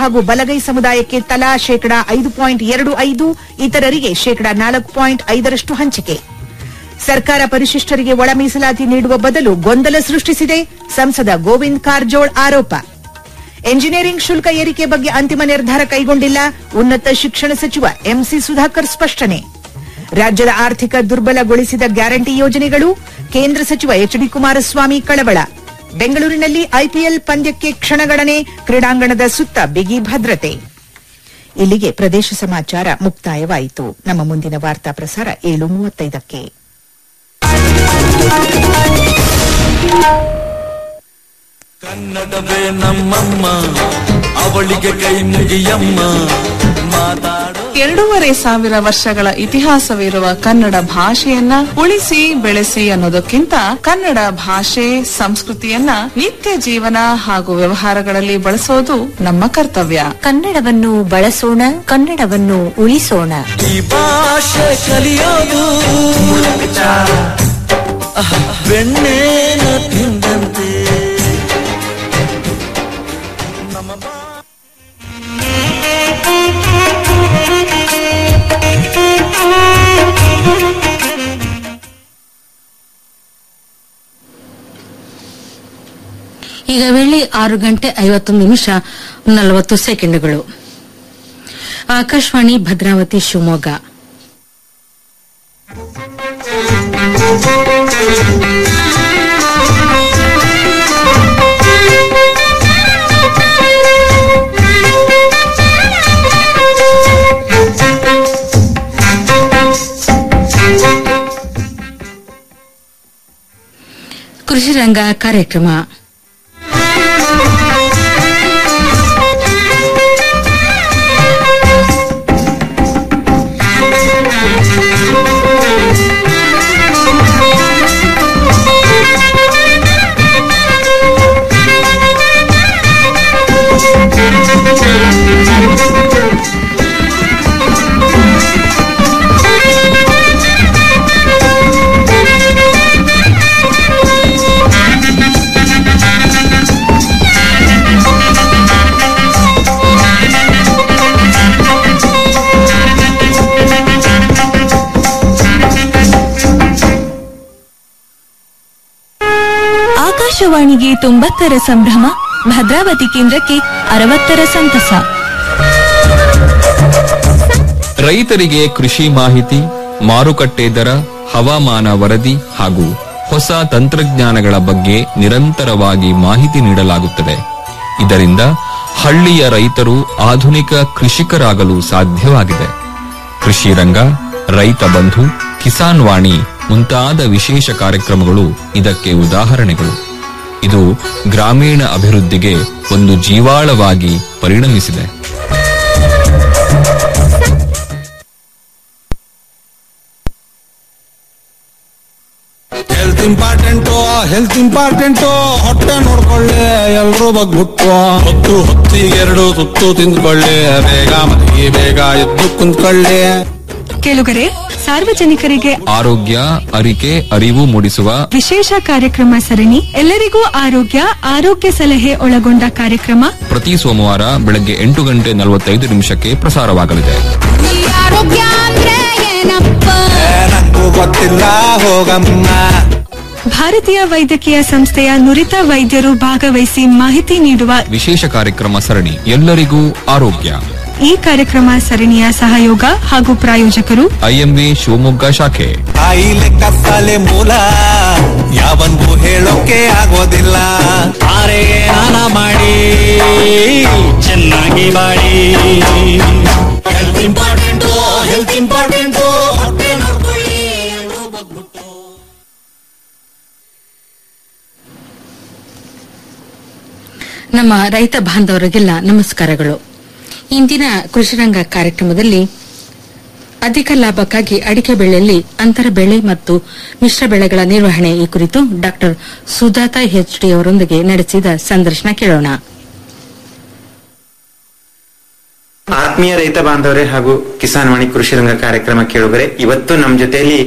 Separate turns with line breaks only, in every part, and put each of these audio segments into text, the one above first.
ಹಾಗೂ ಬಲಗೈ ಸಮುದಾಯಕ್ಕೆ ತಲಾ ಶೇಕಡಾ ಐದು ಪಾಯಿಂಟ್ ಎರಡು ಐದು ಇತರರಿಗೆ ಶೇಕಡಾ ನಾಲ್ಕು ಪಾಯಿಂಟ್ ಐದರಷ್ಟು ಹಂಚಿಕೆ ಸರ್ಕಾರ ಪರಿಶಿಷ್ಟರಿಗೆ ಒಳ ಮೀಸಲಾತಿ ನೀಡುವ ಬದಲು ಗೊಂದಲ ಸೃಷ್ಟಿಸಿದೆ ಸಂಸದ ಗೋವಿಂದ್ ಕಾರಜೋಳ್ ಆರೋಪ ಎಂಜಿನಿಯರಿಂಗ್ ಶುಲ್ಕ ಏರಿಕೆ ಬಗ್ಗೆ ಅಂತಿಮ ನಿರ್ಧಾರ ಕೈಗೊಂಡಿಲ್ಲ ಉನ್ನತ ಶಿಕ್ಷಣ ಸಚಿವ ಎಂಸಿ ಸುಧಾಕರ್ ಸ್ಪಷ್ಟನೆ ರಾಜ್ಯದ ಆರ್ಥಿಕ ದುರ್ಬಲಗೊಳಿಸಿದ ಗ್ಯಾರಂಟಿ ಯೋಜನೆಗಳು ಕೇಂದ್ರ ಸಚಿವ ಎಚ್ ಡಿ ಕುಮಾರಸ್ವಾಮಿ ಕಳವಳ ಬೆಂಗಳೂರಿನಲ್ಲಿ ಐಪಿಎಲ್ ಪಂದ್ಯಕ್ಕೆ ಕ್ಷಣಗಣನೆ ಕ್ರೀಡಾಂಗಣದ ಸುತ್ತ ಬಿಗಿ ಭದ್ರತೆ ಇಲ್ಲಿಗೆ ಪ್ರದೇಶ ಸಮಾಚಾರ ಮುಕ್ತಾಯವಾಯಿತು ನಮ್ಮ ಮುಂದಿನ ವಾರ್ತಾ ಪ್ರಸಾರ ಏಳು ಮೂವತ್ತೈದಕ್ಕೆ
ಕನ್ನಡವೇ ನಮ್ಮಮ್ಮ ಅವಳಿಗೆ ಕೈ ಮುಗಿಯಮ್ಮ ಮಾತಾಡೋ
ಎರಡೂವರೆ ಸಾವಿರ ವರ್ಷಗಳ ಇತಿಹಾಸವಿರುವ ಕನ್ನಡ ಭಾಷೆಯನ್ನ ಉಳಿಸಿ ಬೆಳೆಸಿ ಅನ್ನೋದಕ್ಕಿಂತ ಕನ್ನಡ ಭಾಷೆ ಸಂಸ್ಕೃತಿಯನ್ನ ನಿತ್ಯ ಜೀವನ ಹಾಗೂ ವ್ಯವಹಾರಗಳಲ್ಲಿ ಬಳಸೋದು ನಮ್ಮ ಕರ್ತವ್ಯ
ಕನ್ನಡವನ್ನು ಬಳಸೋಣ ಕನ್ನಡವನ್ನು ಉಳಿಸೋಣ
ಈ ಭಾಷೆ ಕಲಿಯೋದು ಅಹ, ಬೆಣ್ಣೆನ ತಿಂದಂತೆ ನಮ್ಮ ಬಾ
ಈಗ ವೇಳೆ ಆರು ಗಂಟೆ ಐವತ್ತೊಂದು ನಿಮಿಷ ನಲವತ್ತು ಸೆಕೆಂಡ್ಗಳು ಆಕಾಶವಾಣಿ ಭದ್ರಾವತಿ ಶಿವಮೊಗ್ಗ ಕೃಷಿ ರಂಗ ಕಾರ್ಯಕ್ರಮ
ಆಕಾಶವಾಣಿಗೆ ತೊಂಬತ್ತರ ಸಂಭ್ರಮ ಭದ್ರಾವತಿ ಕೇಂದ್ರಕ್ಕೆ ಅರವತ್ತರ ಸಂತಸ
ರೈತರಿಗೆ ಕೃಷಿ ಮಾಹಿತಿ ಮಾರುಕಟ್ಟೆ ದರ ಹವಾಮಾನ ವರದಿ ಹಾಗೂ ಹೊಸ ತಂತ್ರಜ್ಞಾನಗಳ ಬಗ್ಗೆ ನಿರಂತರವಾಗಿ ಮಾಹಿತಿ ನೀಡಲಾಗುತ್ತದೆ ಇದರಿಂದ ಹಳ್ಳಿಯ ರೈತರು ಆಧುನಿಕ ಕೃಷಿಕರಾಗಲು ಸಾಧ್ಯವಾಗಿದೆ ಕೃಷಿ ರಂಗ ರೈತ ಬಂಧು ಕಿಸಾನ್ ವಾಣಿ ಮುಂತಾದ ವಿಶೇಷ ಕಾರ್ಯಕ್ರಮಗಳು ಇದಕ್ಕೆ ಉದಾಹರಣೆಗಳು ಇದು ಗ್ರಾಮೀಣ ಅಭಿವೃದ್ಧಿಗೆ ಒಂದು ಜೀವಾಳವಾಗಿ ಪರಿಣಮಿಸಿದೆ
ಹೆಲ್ತ್ ಇಂಪಾರ್ಟೆಂಟು ಹೆಲ್ತ್ ಇಂಪಾರ್ಟೆಂಟು ಹೊಟ್ಟೆ ನೋಡ್ಕೊಳ್ಳಿ ಎಲ್ರೂ ಬಗ್ಬಿಟ್ಟು ಹೊತ್ತು ಹೊತ್ತಿಗೆ ಎರಡು ತುತ್ತು ತಿಂದ್ಕೊಳ್ಳಿ ಬೇಗ ಮಲಗಿ ಬೇಗ ಎದ್ದು ಕುಂತ್ಕೊಳ್ಳಿ
ಕೆಲುಗರೆ ಸಾರ್ವಜನಿಕರಿಗೆ
ಆರೋಗ್ಯ ಅರಿಕೆ ಅರಿವು ಮೂಡಿಸುವ
ವಿಶೇಷ ಕಾರ್ಯಕ್ರಮ ಸರಣಿ ಎಲ್ಲರಿಗೂ ಆರೋಗ್ಯ ಆರೋಗ್ಯ ಸಲಹೆ ಒಳಗೊಂಡ ಕಾರ್ಯಕ್ರಮ
ಪ್ರತಿ ಸೋಮವಾರ ಬೆಳಗ್ಗೆ ಎಂಟು ಗಂಟೆ ನಲವತ್ತೈದು ನಿಮಿಷಕ್ಕೆ ಪ್ರಸಾರವಾಗಲಿದೆ
ಏ, ನಂಗೂ ಗೊತ್ತಿಲ್ಲ ಹೋಗಮ್ಮ
ಭಾರತೀಯ ವೈದ್ಯಕೀಯ ಸಂಸ್ಥೆಯ ನುರಿತ ವೈದ್ಯರು ಭಾಗವಹಿಸಿ ಮಾಹಿತಿ ನೀಡುವ
ವಿಶೇಷ ಕಾರ್ಯಕ್ರಮ ಸರಣಿ ಎಲ್ಲರಿಗೂ ಆರೋಗ್ಯ
ಈ ಕಾರ್ಯಕ್ರಮ ಸರಣಿಯ ಸಹಯೋಗ ಹಾಗೂ ಪ್ರಾಯೋಜಕರು
ಐಎಂವಿ ಶಿವಮೊಗ್ಗ ಶಾಖೆ
ಕಾಯಿಲೆ ಕಸಾಲೆ ಮೂಲ ಯಾವನ್ಗೂ ಹೇಳೋಕೆ ಆಗೋದಿಲ್ಲ ಆರೆ ನಾನ ಮಾಡಿ ಚೆನ್ನಾಗಿ ಬಾಳಿ ಹೆಲ್ತ್ ಇಂಪಾರ್ಟೆಂಟು ಹೆಲ್ತ್ ಇಂಪಾರ್ಟೆಂಟು ಹೊಟ್ಟೆ ನೋಡ್ಕೊಳ್ಳಿ ಎಲ್ರೂ ಬಗ್ಬಿಟ್ಟು
ನಮ್ಮ ರೈತ ಬಾಂಧವರಿಗೆಲ್ಲ ನಮಸ್ಕಾರಗಳು ಇಂದಿನ ಕೃಷಿರಂಗ ಕಾರ್ಯಕ್ರಮದಲ್ಲಿ ಅಧಿಕ ಲಾಭಕ್ಕಾಗಿ ಅಡಿಕೆ ಬೆಳೆಯಲ್ಲಿ ಅಂತರ ಬೆಳೆ ಮತ್ತು ಮಿಶ್ರ ಬೆಳೆಗಳ ನಿರ್ವಹಣೆ ಈ ಕುರಿತು ಡಾಕ್ಟರ್ ಸುಜಾತ ಹೆಚ್ಡಿ ಅವರೊಂದಿಗೆ ನಡೆಸಿದ ಸಂದರ್ಶನ ಕೇಳೋಣ
ಆತ್ಮೀಯ ರೈತ ಬಾಂಧವರೇ ಹಾಗೂ ಕಿಸಾನ್ ವಾಣಿ ಕೃಷಿ ರಂಗ ಕಾರ್ಯಕ್ರಮ ಕೇಳುಗರೆ ಇವತ್ತು ನಮ್ಮ ಜೊತೆಯಲ್ಲಿ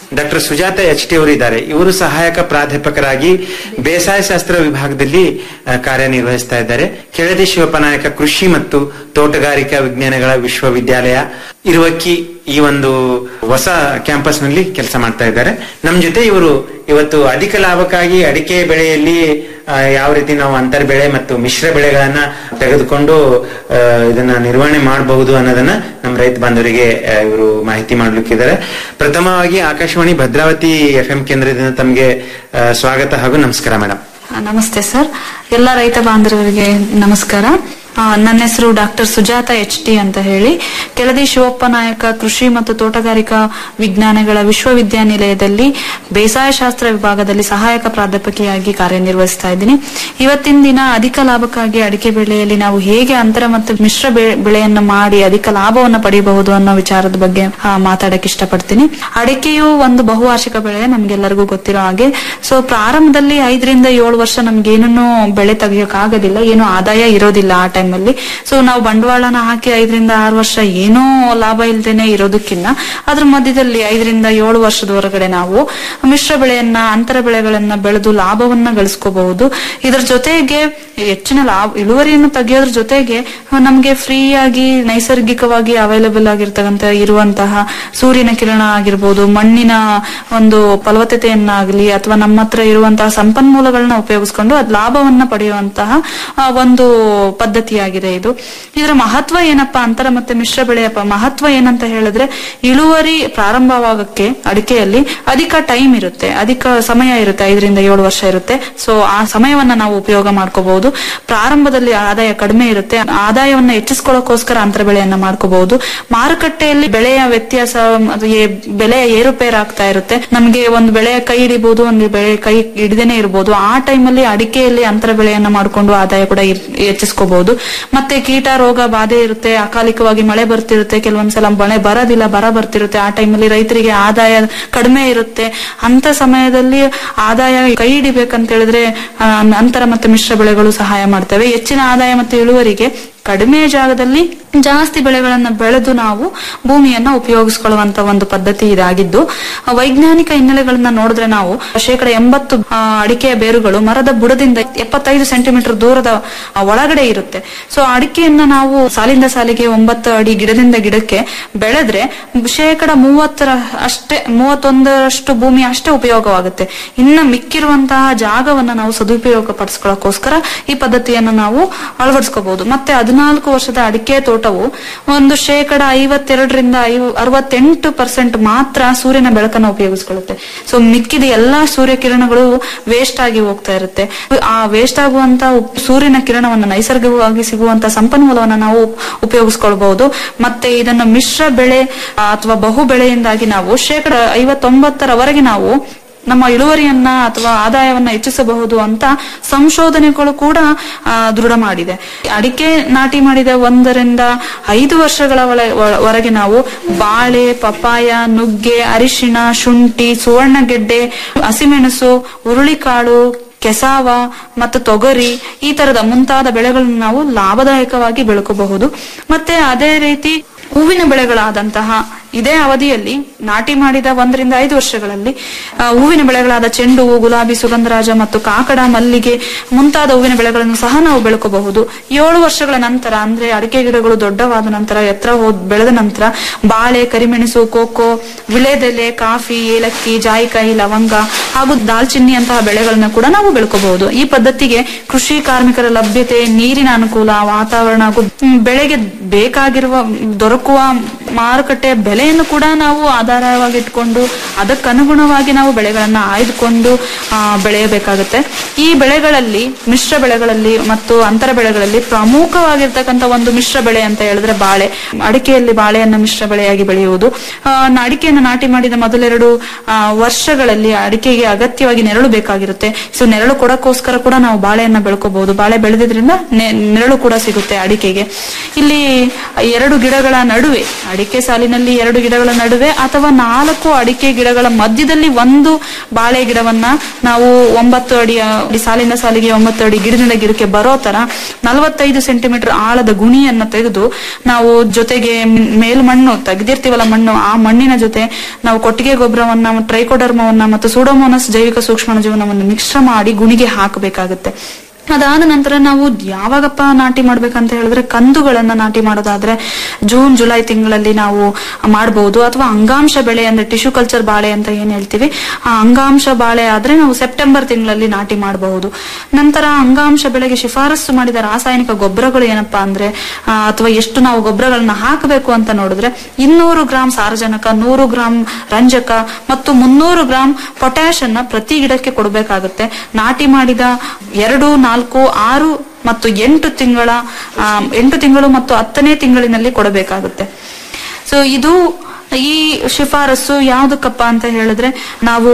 ಡಾಕ್ಟರ್ ಸುಜಾತ ಎಚ್ ಟಿ ಅವರು ಇದ್ದಾರೆ ಇವರು ಸಹಾಯಕ ಪ್ರಾಧ್ಯಾಪಕರಾಗಿ ಬೇಸಾಯ ಶಾಸ್ತ್ರ ವಿಭಾಗದಲ್ಲಿ ಆ, ಕಾರ್ಯನಿರ್ವಹಿಸ್ತಾ ಇದ್ದಾರೆ ಕೆಳದಿ ಶಿವಪ್ಪನಾಯಕ ಕೃಷಿ ಮತ್ತು ತೋಟಗಾರಿಕಾ ವಿಜ್ಞಾನಗಳ ವಿಶ್ವವಿದ್ಯಾಲಯ ಇರುವಕ್ಕಿ ಈ ಒಂದು ಹೊಸ ಕ್ಯಾಂಪಸ್ ನಲ್ಲಿ ಕೆಲಸ ಮಾಡ್ತಾ ಇದ್ದಾರೆ ನಮ್ ಜೊತೆ ಇವರು ಇವತ್ತು ಅಧಿಕ ಲಾಭಕ್ಕಾಗಿ ಅಡಿಕೆ ಬೆಳೆಯಲ್ಲಿ ಆ, ಯಾವ ರೀತಿ ನಾವು ಅಂತರ್ ಬೆಳೆ ಮತ್ತು ಮಿಶ್ರ ಬೆಳೆಗಳನ್ನ ತೆಗೆದುಕೊಂಡು ಆ, ಇದನ್ನ ನಿರ್ವಹಣೆ ಮಾಡಬಹುದು ಅನ್ನೋದನ್ನ ನಮ್ಮ ರೈತ ಬಾಂಧವರಿಗೆ ಆ, ಇವರು ಮಾಹಿತಿ ಮಾಡ್ಲಿಕ್ಕಿದ್ದಾರೆ ಪ್ರಥಮವಾಗಿ ಆಕಾಶವಾಣಿ ಭದ್ರಾವತಿ ಎಫ್ ಎಂ ಕೇಂದ್ರದಿಂದ ತಮಗೆ ಆ, ಸ್ವಾಗತ ಹಾಗೂ ನಮಸ್ಕಾರ ಮೇಡಮ್
ನಮಸ್ತೆ ಸರ್ ಎಲ್ಲ ರೈತ ಬಾಂಧವರಿಗೆ ನಮಸ್ಕಾರ ಆ, ನನ್ನ ಹೆಸರು ಡಾಕ್ಟರ್ ಸುಜಾತ ಎಚ್ ಟಿ ಅಂತ ಹೇಳಿ ಕೆಳದಿ ಶಿವಪ್ಪ ನಾಯಕ ಕೃಷಿ ಮತ್ತು ತೋಟಗಾರಿಕಾ ವಿಜ್ಞಾನಗಳ ವಿಶ್ವವಿದ್ಯಾನಿಲಯದಲ್ಲಿ ಬೇಸಾಯ ಶಾಸ್ತ್ರ ವಿಭಾಗದಲ್ಲಿ ಸಹಾಯಕ ಪ್ರಾಧ್ಯಾಪಕಿಯಾಗಿ ಕಾರ್ಯನಿರ್ವಹಿಸ್ತಾ ಇದ್ದೀನಿ ಇವತ್ತಿನ ದಿನ ಅಧಿಕ ಲಾಭಕ್ಕಾಗಿ ಅಡಿಕೆ ಬೆಳೆಯಲ್ಲಿ ನಾವು ಹೇಗೆ ಅಂತರ ಮತ್ತು ಮಿಶ್ರ ಬೆ- ಬೆಳೆಯನ್ನು ಮಾಡಿ ಅಧಿಕ ಲಾಭವನ್ನು ಪಡೆಯಬಹುದು ಅನ್ನೋ ವಿಚಾರದ ಬಗ್ಗೆ ಆ, ಮಾತಾಡಕ್ ಇಷ್ಟಪಡ್ತೀನಿ ಅಡಿಕೆಯು ಒಂದು ಬಹುವಾರ್ಷಿಕ ಬೆಳೆ ನಮ್ಗೆಲ್ಲರಿಗೂ ಗೊತ್ತಿರೋ ಹಾಗೆ ಸೊ ಪ್ರಾರಂಭದಲ್ಲಿ ಐದರಿಂದ ಏಳು ವರ್ಷ ನಮ್ಗೆ ಏನನ್ನು ಬೆಳೆ ತೆಗಿಯೋಕ್ ಆಗೋದಿಲ್ಲ ಏನು ಆದಾಯ ಇರೋದಿಲ್ಲ ಆ ಟೈಮಲ್ಲಿ ಸೊ ನಾವು ಬಂಡವಾಳನ ಹಾಕಿ ಐದರಿಂದ ಆರು ವರ್ಷ ಏನೂ ಲಾಭ ಇಲ್ದೇನೆ ಇರೋದಕ್ಕಿಂತ ಅದ್ರ ಮಧ್ಯದಲ್ಲಿ ಐದರಿಂದ ಏಳು ವರ್ಷದ ಹೊರಗಡೆ ನಾವು ಮಿಶ್ರ ಬೆಳೆಯನ್ನ ಅಂತರ ಬೆಳೆಗಳನ್ನ ಬೆಳೆದು ಲಾಭವನ್ನ ಗಳಿಸ್ಕೋಬಹುದು ಇದರ ಜೊತೆಗೆ ಹೆಚ್ಚಿನ ಲಾಭ ಇಳುವರಿಯನ್ನು ತೆಗೆಯೋದ್ರ ಜೊತೆಗೆ ನಮ್ಗೆ ಫ್ರೀ ಆಗಿ ನೈಸರ್ಗಿಕವಾಗಿ ಅವೈಲೇಬಲ್ ಆಗಿರ್ತಕ್ಕಂತ ಇರುವಂತಹ ಸೂರ್ಯನ ಕಿರಣ ಆಗಿರ್ಬೋದು ಮಣ್ಣಿನ ಒಂದು ಫಲವತ್ತತೆಯನ್ನಾಗ್ಲಿ ಅಥವಾ ನಮ್ಮ ಹತ್ರ ಇರುವಂತಹ ಸಂಪನ್ಮೂಲಗಳನ್ನ ಉಪಯೋಗಿಸ್ಕೊಂಡು ಅದ್ ಲಾಭವನ್ನ ಪಡೆಯುವಂತಹ ಆ, ಒಂದು ಪದ್ಧತಿಯಾಗಿದೆ ಇದು ಇದರ ಮಹತ್ವ ಏನಪ್ಪಾ ಅಂತರ ಮತ್ತೆ ಮಿಶ್ರ ಬೆಳೆಯ ಪ- ಮಹತ್ವ ಏನಂತ ಹೇಳಿದ್ರೆ ಇಳುವರಿ ಪ್ರಾರಂಭವಾಗಕ್ಕೆ ಅಡಿಕೆಯಲ್ಲಿ ಅಧಿಕ ಟೈಮ್ ಇರುತ್ತೆ ಅಧಿಕ ಸಮಯ ಇರುತ್ತೆ ಐದರಿಂದ ಏಳು ವರ್ಷ ಇರುತ್ತೆ ಸೊ ಆ ಸಮಯವನ್ನ ನಾವು ಉಪಯೋಗ ಮಾಡ್ಕೋಬಹುದು ಪ್ರಾರಂಭದಲ್ಲಿ ಆದಾಯ ಕಡಿಮೆ ಇರುತ್ತೆ ಆದಾಯವನ್ನ ಹೆಚ್ಚಿಸ್ಕೊಳ್ಳೋಕೋಸ್ಕರ ಅಂತರ ಬೆಳೆಯನ್ನ ಮಾಡ್ಕೋಬಹುದು ಮಾರುಕಟ್ಟೆಯಲ್ಲಿ ಬೆಳೆಯ ವ್ಯತ್ಯಾಸ ಅದು ಏ- ಬೆಲೆಯ ಏರುಪೇರು ಆಗ್ತಾ ಇರುತ್ತೆ ನಮಗೆ ಒಂದು ಬೆಳೆ ಕೈ ಹಿಡಿಬಹುದು ಒಂದು ಬೆಳೆ ಕೈ ಹಿಡಿದೇನೆ ಇರಬಹುದು ಆ ಟೈಮಲ್ಲಿ ಅಡಿಕೆಯಲ್ಲಿ ಅಂತರ ಬೆಳೆಯನ್ನ ಮಾಡ್ಕೊಂಡು ಆದಾಯ ಕೂಡ ಇರ್- ಹೆಚ್ಚಿಸ್ಕೋಬಹುದು ಮತ್ತೆ ಕೀಟ ರೋಗ ಬಾಧೆ ಇರುತ್ತೆ ಅಕಾಲಿಕವಾಗಿ ಮಳೆ ಬರ್ತಿರುತ್ತೆ ಕೆಲವೊಂದ್ಸಲ ಮಳೆ ಬರೋದಿಲ್ಲ ಬರ ಬರ್ತಿರುತ್ತೆ ಆ ಟೈಮಲ್ಲಿ ರೈತರಿಗೆ ಆದಾಯ ಕಡಿಮೆ ಇರುತ್ತೆ ಅಂತ ಸಮಯದಲ್ಲಿ ಆದಾಯ ಕೈ ಹಿಡಿಬೇಕಂತ ಹೇಳಿದ್ರೆ ಆ, ಅಂತರ ಮತ್ತೆ ಮಿಶ್ರ ಬೆಳೆಗಳು ಸಹಾಯ ಮಾಡ್ತವೆ ಹೆಚ್ಚಿನ ಆದಾಯ ಮತ್ತು ಇಳುವರಿಗೆ ಕಡಿಮೆ ಜಾಗದಲ್ಲಿ ಜಾಸ್ತಿ ಬೆಳೆಗಳನ್ನ ಬೆಳೆದು ನಾವು ಭೂಮಿಯನ್ನ ಉಪಯೋಗಿಸ್ಕೊಳ್ಳುವಂತ ಒಂದು ಪದ್ಧತಿ ಇದಾಗಿದ್ದು ಆ, ವೈಜ್ಞಾನಿಕ ಹಿನ್ನೆಲೆಗಳನ್ನ ನೋಡಿದ್ರೆ ನಾವು ಶೇಕಡ ಎಂಬತ್ತು ಆ, ಅಡಿಕೆಯ ಬೇರುಗಳು ಮರದ ಬುಡದಿಂದ ಎಪ್ಪತ್ತೈದು ಸೆಂಟಿಮೀಟರ್ ದೂರದ ಆ, ಒಳಗಡೆ ಇರುತ್ತೆ ಸೊ ಅಡಿಕೆಯನ್ನ ನಾವು ಸಾಲಿಂದ ಸಾಲಿಗೆ ಒಂಬತ್ತು ಅಡಿ ಗಿಡದಿಂದ ಗಿಡಕ್ಕೆ ಬೆಳೆದ್ರೆ ಶೇಕಡ ಮೂವತ್ತರ ಅಷ್ಟೇ ಮೂವತ್ತೊಂದರಷ್ಟು ಭೂಮಿ ಅಷ್ಟೇ ಉಪಯೋಗವಾಗುತ್ತೆ ಇನ್ನ ಮಿಕ್ಕಿರುವಂತಹ ಜಾಗವನ್ನ ನಾವು ಸದುಪಯೋಗ ಪಡಿಸ್ಕೊಳ್ಳೋಕೋಸ್ಕರ ಈ ಪದ್ಧತಿಯನ್ನು ನಾವು ಅಳವಡಿಸ್ಕೋಬಹುದು ಮತ್ತೆ ಹದಿನಾಲ್ಕು ವರ್ಷದ ಅಡಿಕೆ ತೋಟವು ಒಂದು ಶೇಕಡ ಐವತ್ತೆರಡರಿಂದ ಐವ ಅರವತ್ತೆಂಟು ಪರ್ಸೆಂಟ್ ಮಾತ್ರ ಸೂರ್ಯನ ಬೆಳಕನ್ನು ಉಪಯೋಗಿಸ್ಕೊಳ್ಳುತ್ತೆ ಸೊ ಮಿಕ್ಕಿದ ಎಲ್ಲಾ ಸೂರ್ಯ ಕಿರಣಗಳು ವೇಸ್ಟ್ ಆಗಿ ಹೋಗ್ತಾ ಇರುತ್ತೆ ಆ ವೇಸ್ಟ್ ಆಗುವಂತ ಉಪ್- ಸೂರ್ಯನ ಕಿರಣವನ್ನ ನೈಸರ್ಗಿಕವಾಗಿ ಸಿಗುವಂತ ಸಂಪನ್ಮೂಲವನ್ನ ನಾವು ಉಪಯೋಗಿಸ್ಕೊಳ್ಬಹುದು ಮತ್ತೆ ಇದನ್ನು ಮಿಶ್ರ ಬೆಳೆ ಆ, ಅಥವಾ ಬಹು ಬೆಳೆಯಿಂದಾಗಿ ನಾವು ಶೇಕಡ ಐವತ್ತೊಂಬತ್ತರವರೆಗೆ ನಾವು ನಮ್ಮ ಇಳುವರಿಯನ್ನ ಅಥವಾ ಆದಾಯವನ್ನ ಹೆಚ್ಚಿಸಬಹುದು ಅಂತ ಸಂಶೋಧನೆಗಳು ಕೂಡ ಆ, ದೃಢ ಮಾಡಿದೆ ಅಡಿಕೆ ನಾಟಿ ಮಾಡಿದ ಒಂದರಿಂದ ಐದು ವರ್ಷಗಳ ಒಳ- ಒಳ- ವರೆಗೆ ನಾವು ಬಾಳೆ ಪಪಾಯ ನುಗ್ಗೆ ಅರಿಶಿಣ ಶುಂಠಿ ಸುವರ್ಣಗೆಡ್ಡೆ ಹಸಿಮೆಣಸು ಹುರುಳಿಕಾಳು ಕೆಸಾವ ಮತ್ತು ತೊಗರಿ ಈ ತರದ ಮುಂತಾದ ಬೆಳೆಗಳನ್ನು ನಾವು ಲಾಭದಾಯಕವಾಗಿ ಬೆಳಕಬಹುದು ಮತ್ತೆ ಅದೇ ರೀತಿ ಹೂವಿನ ಬೆಳೆಗಳಾದಂತಹ ಇದೇ ಅವಧಿಯಲ್ಲಿ ನಾಟಿ ಮಾಡಿದ ಒಂದರಿಂದ ಐದು ವರ್ಷಗಳಲ್ಲಿ ಆ, ಹೂವಿನ ಬೆಳೆಗಳಾದ ಚೆಂಡು ಹೂ ಗುಲಾಬಿ ಸುಗಂಧರಾಜ ಮತ್ತು ಕಾಕಡ ಮಲ್ಲಿಗೆ ಮುಂತಾದ ಹೂವಿನ ಬೆಳೆಗಳನ್ನು ಸಹ ನಾವು ಬೆಳಕಬಹುದು ಏಳು ವರ್ಷಗಳ ನಂತರ ಅಂದ್ರೆ ಅಡಿಕೆ ಗಿಡಗಳು ದೊಡ್ಡವಾದ ನಂತರ ಎತ್ತರ ಹೋದ್ ಬೆಳೆದ ನಂತರ ಬಾಳೆ ಕರಿಮೆಣಸು ಕೋಕೋ ವಿಳೆದೆಲೆ ಕಾಫಿ ಏಲಕ್ಕಿ ಜಾಯಿಕಾಯಿ ಲವಂಗ ಹಾಗೂ ದಾಲ್ಚಿನ್ನಿ ಅಂತಹ ಬೆಳೆಗಳನ್ನ ಕೂಡ ನಾವು ಬೆಳ್ಕೋಬಹುದು ಈ ಪದ್ಧತಿಗೆ ಕೃಷಿ ಕಾರ್ಮಿಕರ ಲಭ್ಯತೆ ನೀರಿನ ಅನುಕೂಲ ವಾತಾವರಣ ಹಾಗೂ ಮ್, ಬೆಳೆಗೆ ಬೇಕಾಗಿರುವ ದೊರಕುವ ಮಾರುಕಟ್ಟೆಯ ಬೆಲೆಯನ್ನು ಕೂಡ ನಾವು ಆಧಾರವಾಗಿ ಇಟ್ಕೊಂಡು ಅದಕ್ಕನುಗುಣವಾಗಿ ನಾವು ಬೆಳೆಗಳನ್ನ ಆಯ್ದುಕೊಂಡು ಆ, ಬೆಳೆಯಬೇಕಾಗುತ್ತೆ ಈ ಬೆಳೆಗಳಲ್ಲಿ ಮಿಶ್ರ ಬೆಳೆಗಳಲ್ಲಿ ಮತ್ತು ಅಂತರ ಬೆಳೆಗಳಲ್ಲಿ ಪ್ರಮುಖವಾಗಿರ್ತಕ್ಕಂಥ ಒಂದು ಮಿಶ್ರ ಬೆಳೆ ಅಂತ ಹೇಳಿದ್ರೆ ಬಾಳೆ ಅಡಿಕೆಯಲ್ಲಿ ಬಾಳೆಯನ್ನ ಮಿಶ್ರ ಬೆಳೆಯಾಗಿ ಬೆಳೆಯುವುದು ಆ, ನ- ಅಡಿಕೆಯನ್ನು ನಾಟಿ ಮಾಡಿದ ಮೊದಲೆರಡು ಆ, ವರ್ಷಗಳಲ್ಲಿ ಅಡಿಕೆಗೆ ಅಗತ್ಯವಾಗಿ ನೆರಳು ಬೇಕಾಗಿರುತ್ತೆ ಸೊ ನೆರಳು ಕೊಡಕ್ಕೋಸ್ಕರ ಕೂಡ ನಾವು ಬಾಳೆಯನ್ನ ಬೆಳ್ಕೋಬಹುದು ಬಾಳೆ ಬೆಳೆದಿದ್ರಿಂದ ನೆ- ನೆರಳು ಕೂಡ ಸಿಗುತ್ತೆ ಅಡಿಕೆಗೆ ಇಲ್ಲಿ ಎರಡು ಗಿಡಗಳ ನಡುವೆ ಅಡಿಕೆ ಸಾಲಿನಲ್ಲಿ ಎರಡು ಗಿಡಗಳ ನಡುವೆ ಅಥವಾ ನಾಲ್ಕು ಅಡಿಕೆ ಗಿಡಗಳ ಮಧ್ಯದಲ್ಲಿ ಒಂದು ಬಾಳೆ ಗಿಡವನ್ನ ನಾವು ಒಂಬತ್ತು ಅಡಿ ಅಡಿ ಸಾಲಿನ ಸಾಲಿಗೆ ಒಂಬತ್ತು ಅಡಿ ಗಿಡದಿಂದ ಗಿಡಕ್ಕೆ ಬರೋ ತರ ನಲವತ್ತೈದು ಸೆಂಟಿಮೀಟರ್ ಆಳದ ಗುಣಿಯನ್ನ ತೆಗೆದು ನಾವು ಜೊತೆಗೆ ಮ್- ಮೇಲ್ಮಣ್ಣು ತೆಗೆದಿರ್ತೀವಲ್ಲ ಮಣ್ಣು ಆ ಮಣ್ಣಿನ ಜೊತೆ ನಾವು ಕೊಟ್ಟಿಗೆ ಗೊಬ್ಬರವನ್ನ ಟ್ರೈಕೋಡರ್ಮವನ್ನ ಮತ್ತು ಸೂಡೋಮೋನಸ್ ಜೈವಿಕ ಸೂಕ್ಷ್ಮಾಣುಜೀವನವನ್ನು ಮಿಶ್ರ ಮಾಡಿ ಗುಣಿಗೆ ಹಾಕಬೇಕಾಗುತ್ತೆ ಅದಾದ ನಂತರ ನಾವು ಯಾವಾಗಪ್ಪ ನಾಟಿ ಮಾಡ್ಬೇಕಂತ ಹೇಳಿದ್ರೆ ಕಂದುಗಳನ್ನ ನಾಟಿ ಮಾಡೋದಾದ್ರೆ ಜೂನ್ ಜುಲೈ ತಿಂಗಳಲ್ಲಿ ನಾವು ಮಾಡಬಹುದು ಅಥವಾ ಅಂಗಾಂಶ ಬೆಳೆ ಅಂದ್ರೆ ಟಿಶ್ಯೂ ಕಲ್ಚರ್ ಬಾಳೆ ಅಂತ ಏನ್ ಹೇಳ್ತೀವಿ ಆ ಅಂಗಾಂಶ ಬಾಳೆ ಆದ್ರೆ ನಾವು ಸೆಪ್ಟೆಂಬರ್ ತಿಂಗಳಲ್ಲಿ ನಾಟಿ ಮಾಡಬಹುದು ನಂತರ ಅಂಗಾಂಶ ಬೆಳೆಗೆ ಶಿಫಾರಸು ಮಾಡಿದ ರಾಸಾಯನಿಕ ಗೊಬ್ಬರಗಳು ಏನಪ್ಪಾ ಅಂದ್ರೆ ಆ, ಅಥವಾ ಎಷ್ಟು ನಾವು ಗೊಬ್ಬರಗಳನ್ನ ಹಾಕಬೇಕು ಅಂತ ನೋಡಿದ್ರೆ ಇನ್ನೂರು ಗ್ರಾಂ ಸಾರಜನಕ ನೂರು ಗ್ರಾಂ ರಂಜಕ ಮತ್ತು ಮುನ್ನೂರು ಗ್ರಾಂ ಪೊಟ್ಯಾಶ್ ಅನ್ನ ಪ್ರತಿ ಗಿಡಕ್ಕೆ ಕೊಡಬೇಕಾಗುತ್ತೆ ನಾಟಿ ಮಾಡಿದ ಎರಡು ನಾಲ್ಕು ಆರು ಮತ್ತು ಎಂಟು ತಿಂಗಳ ಆ, ಎಂಟು ತಿಂಗಳು ಮತ್ತು ಹತ್ತನೇ ತಿಂಗಳಿನಲ್ಲಿ ಕೊಡಬೇಕಾಗುತ್ತೆ ಸೊ ಇದು ಈ ಶಿಫಾರಸು ಯಾವ್ದಕ್ಕಪ್ಪ ಅಂತ ಹೇಳಿದ್ರೆ ನಾವು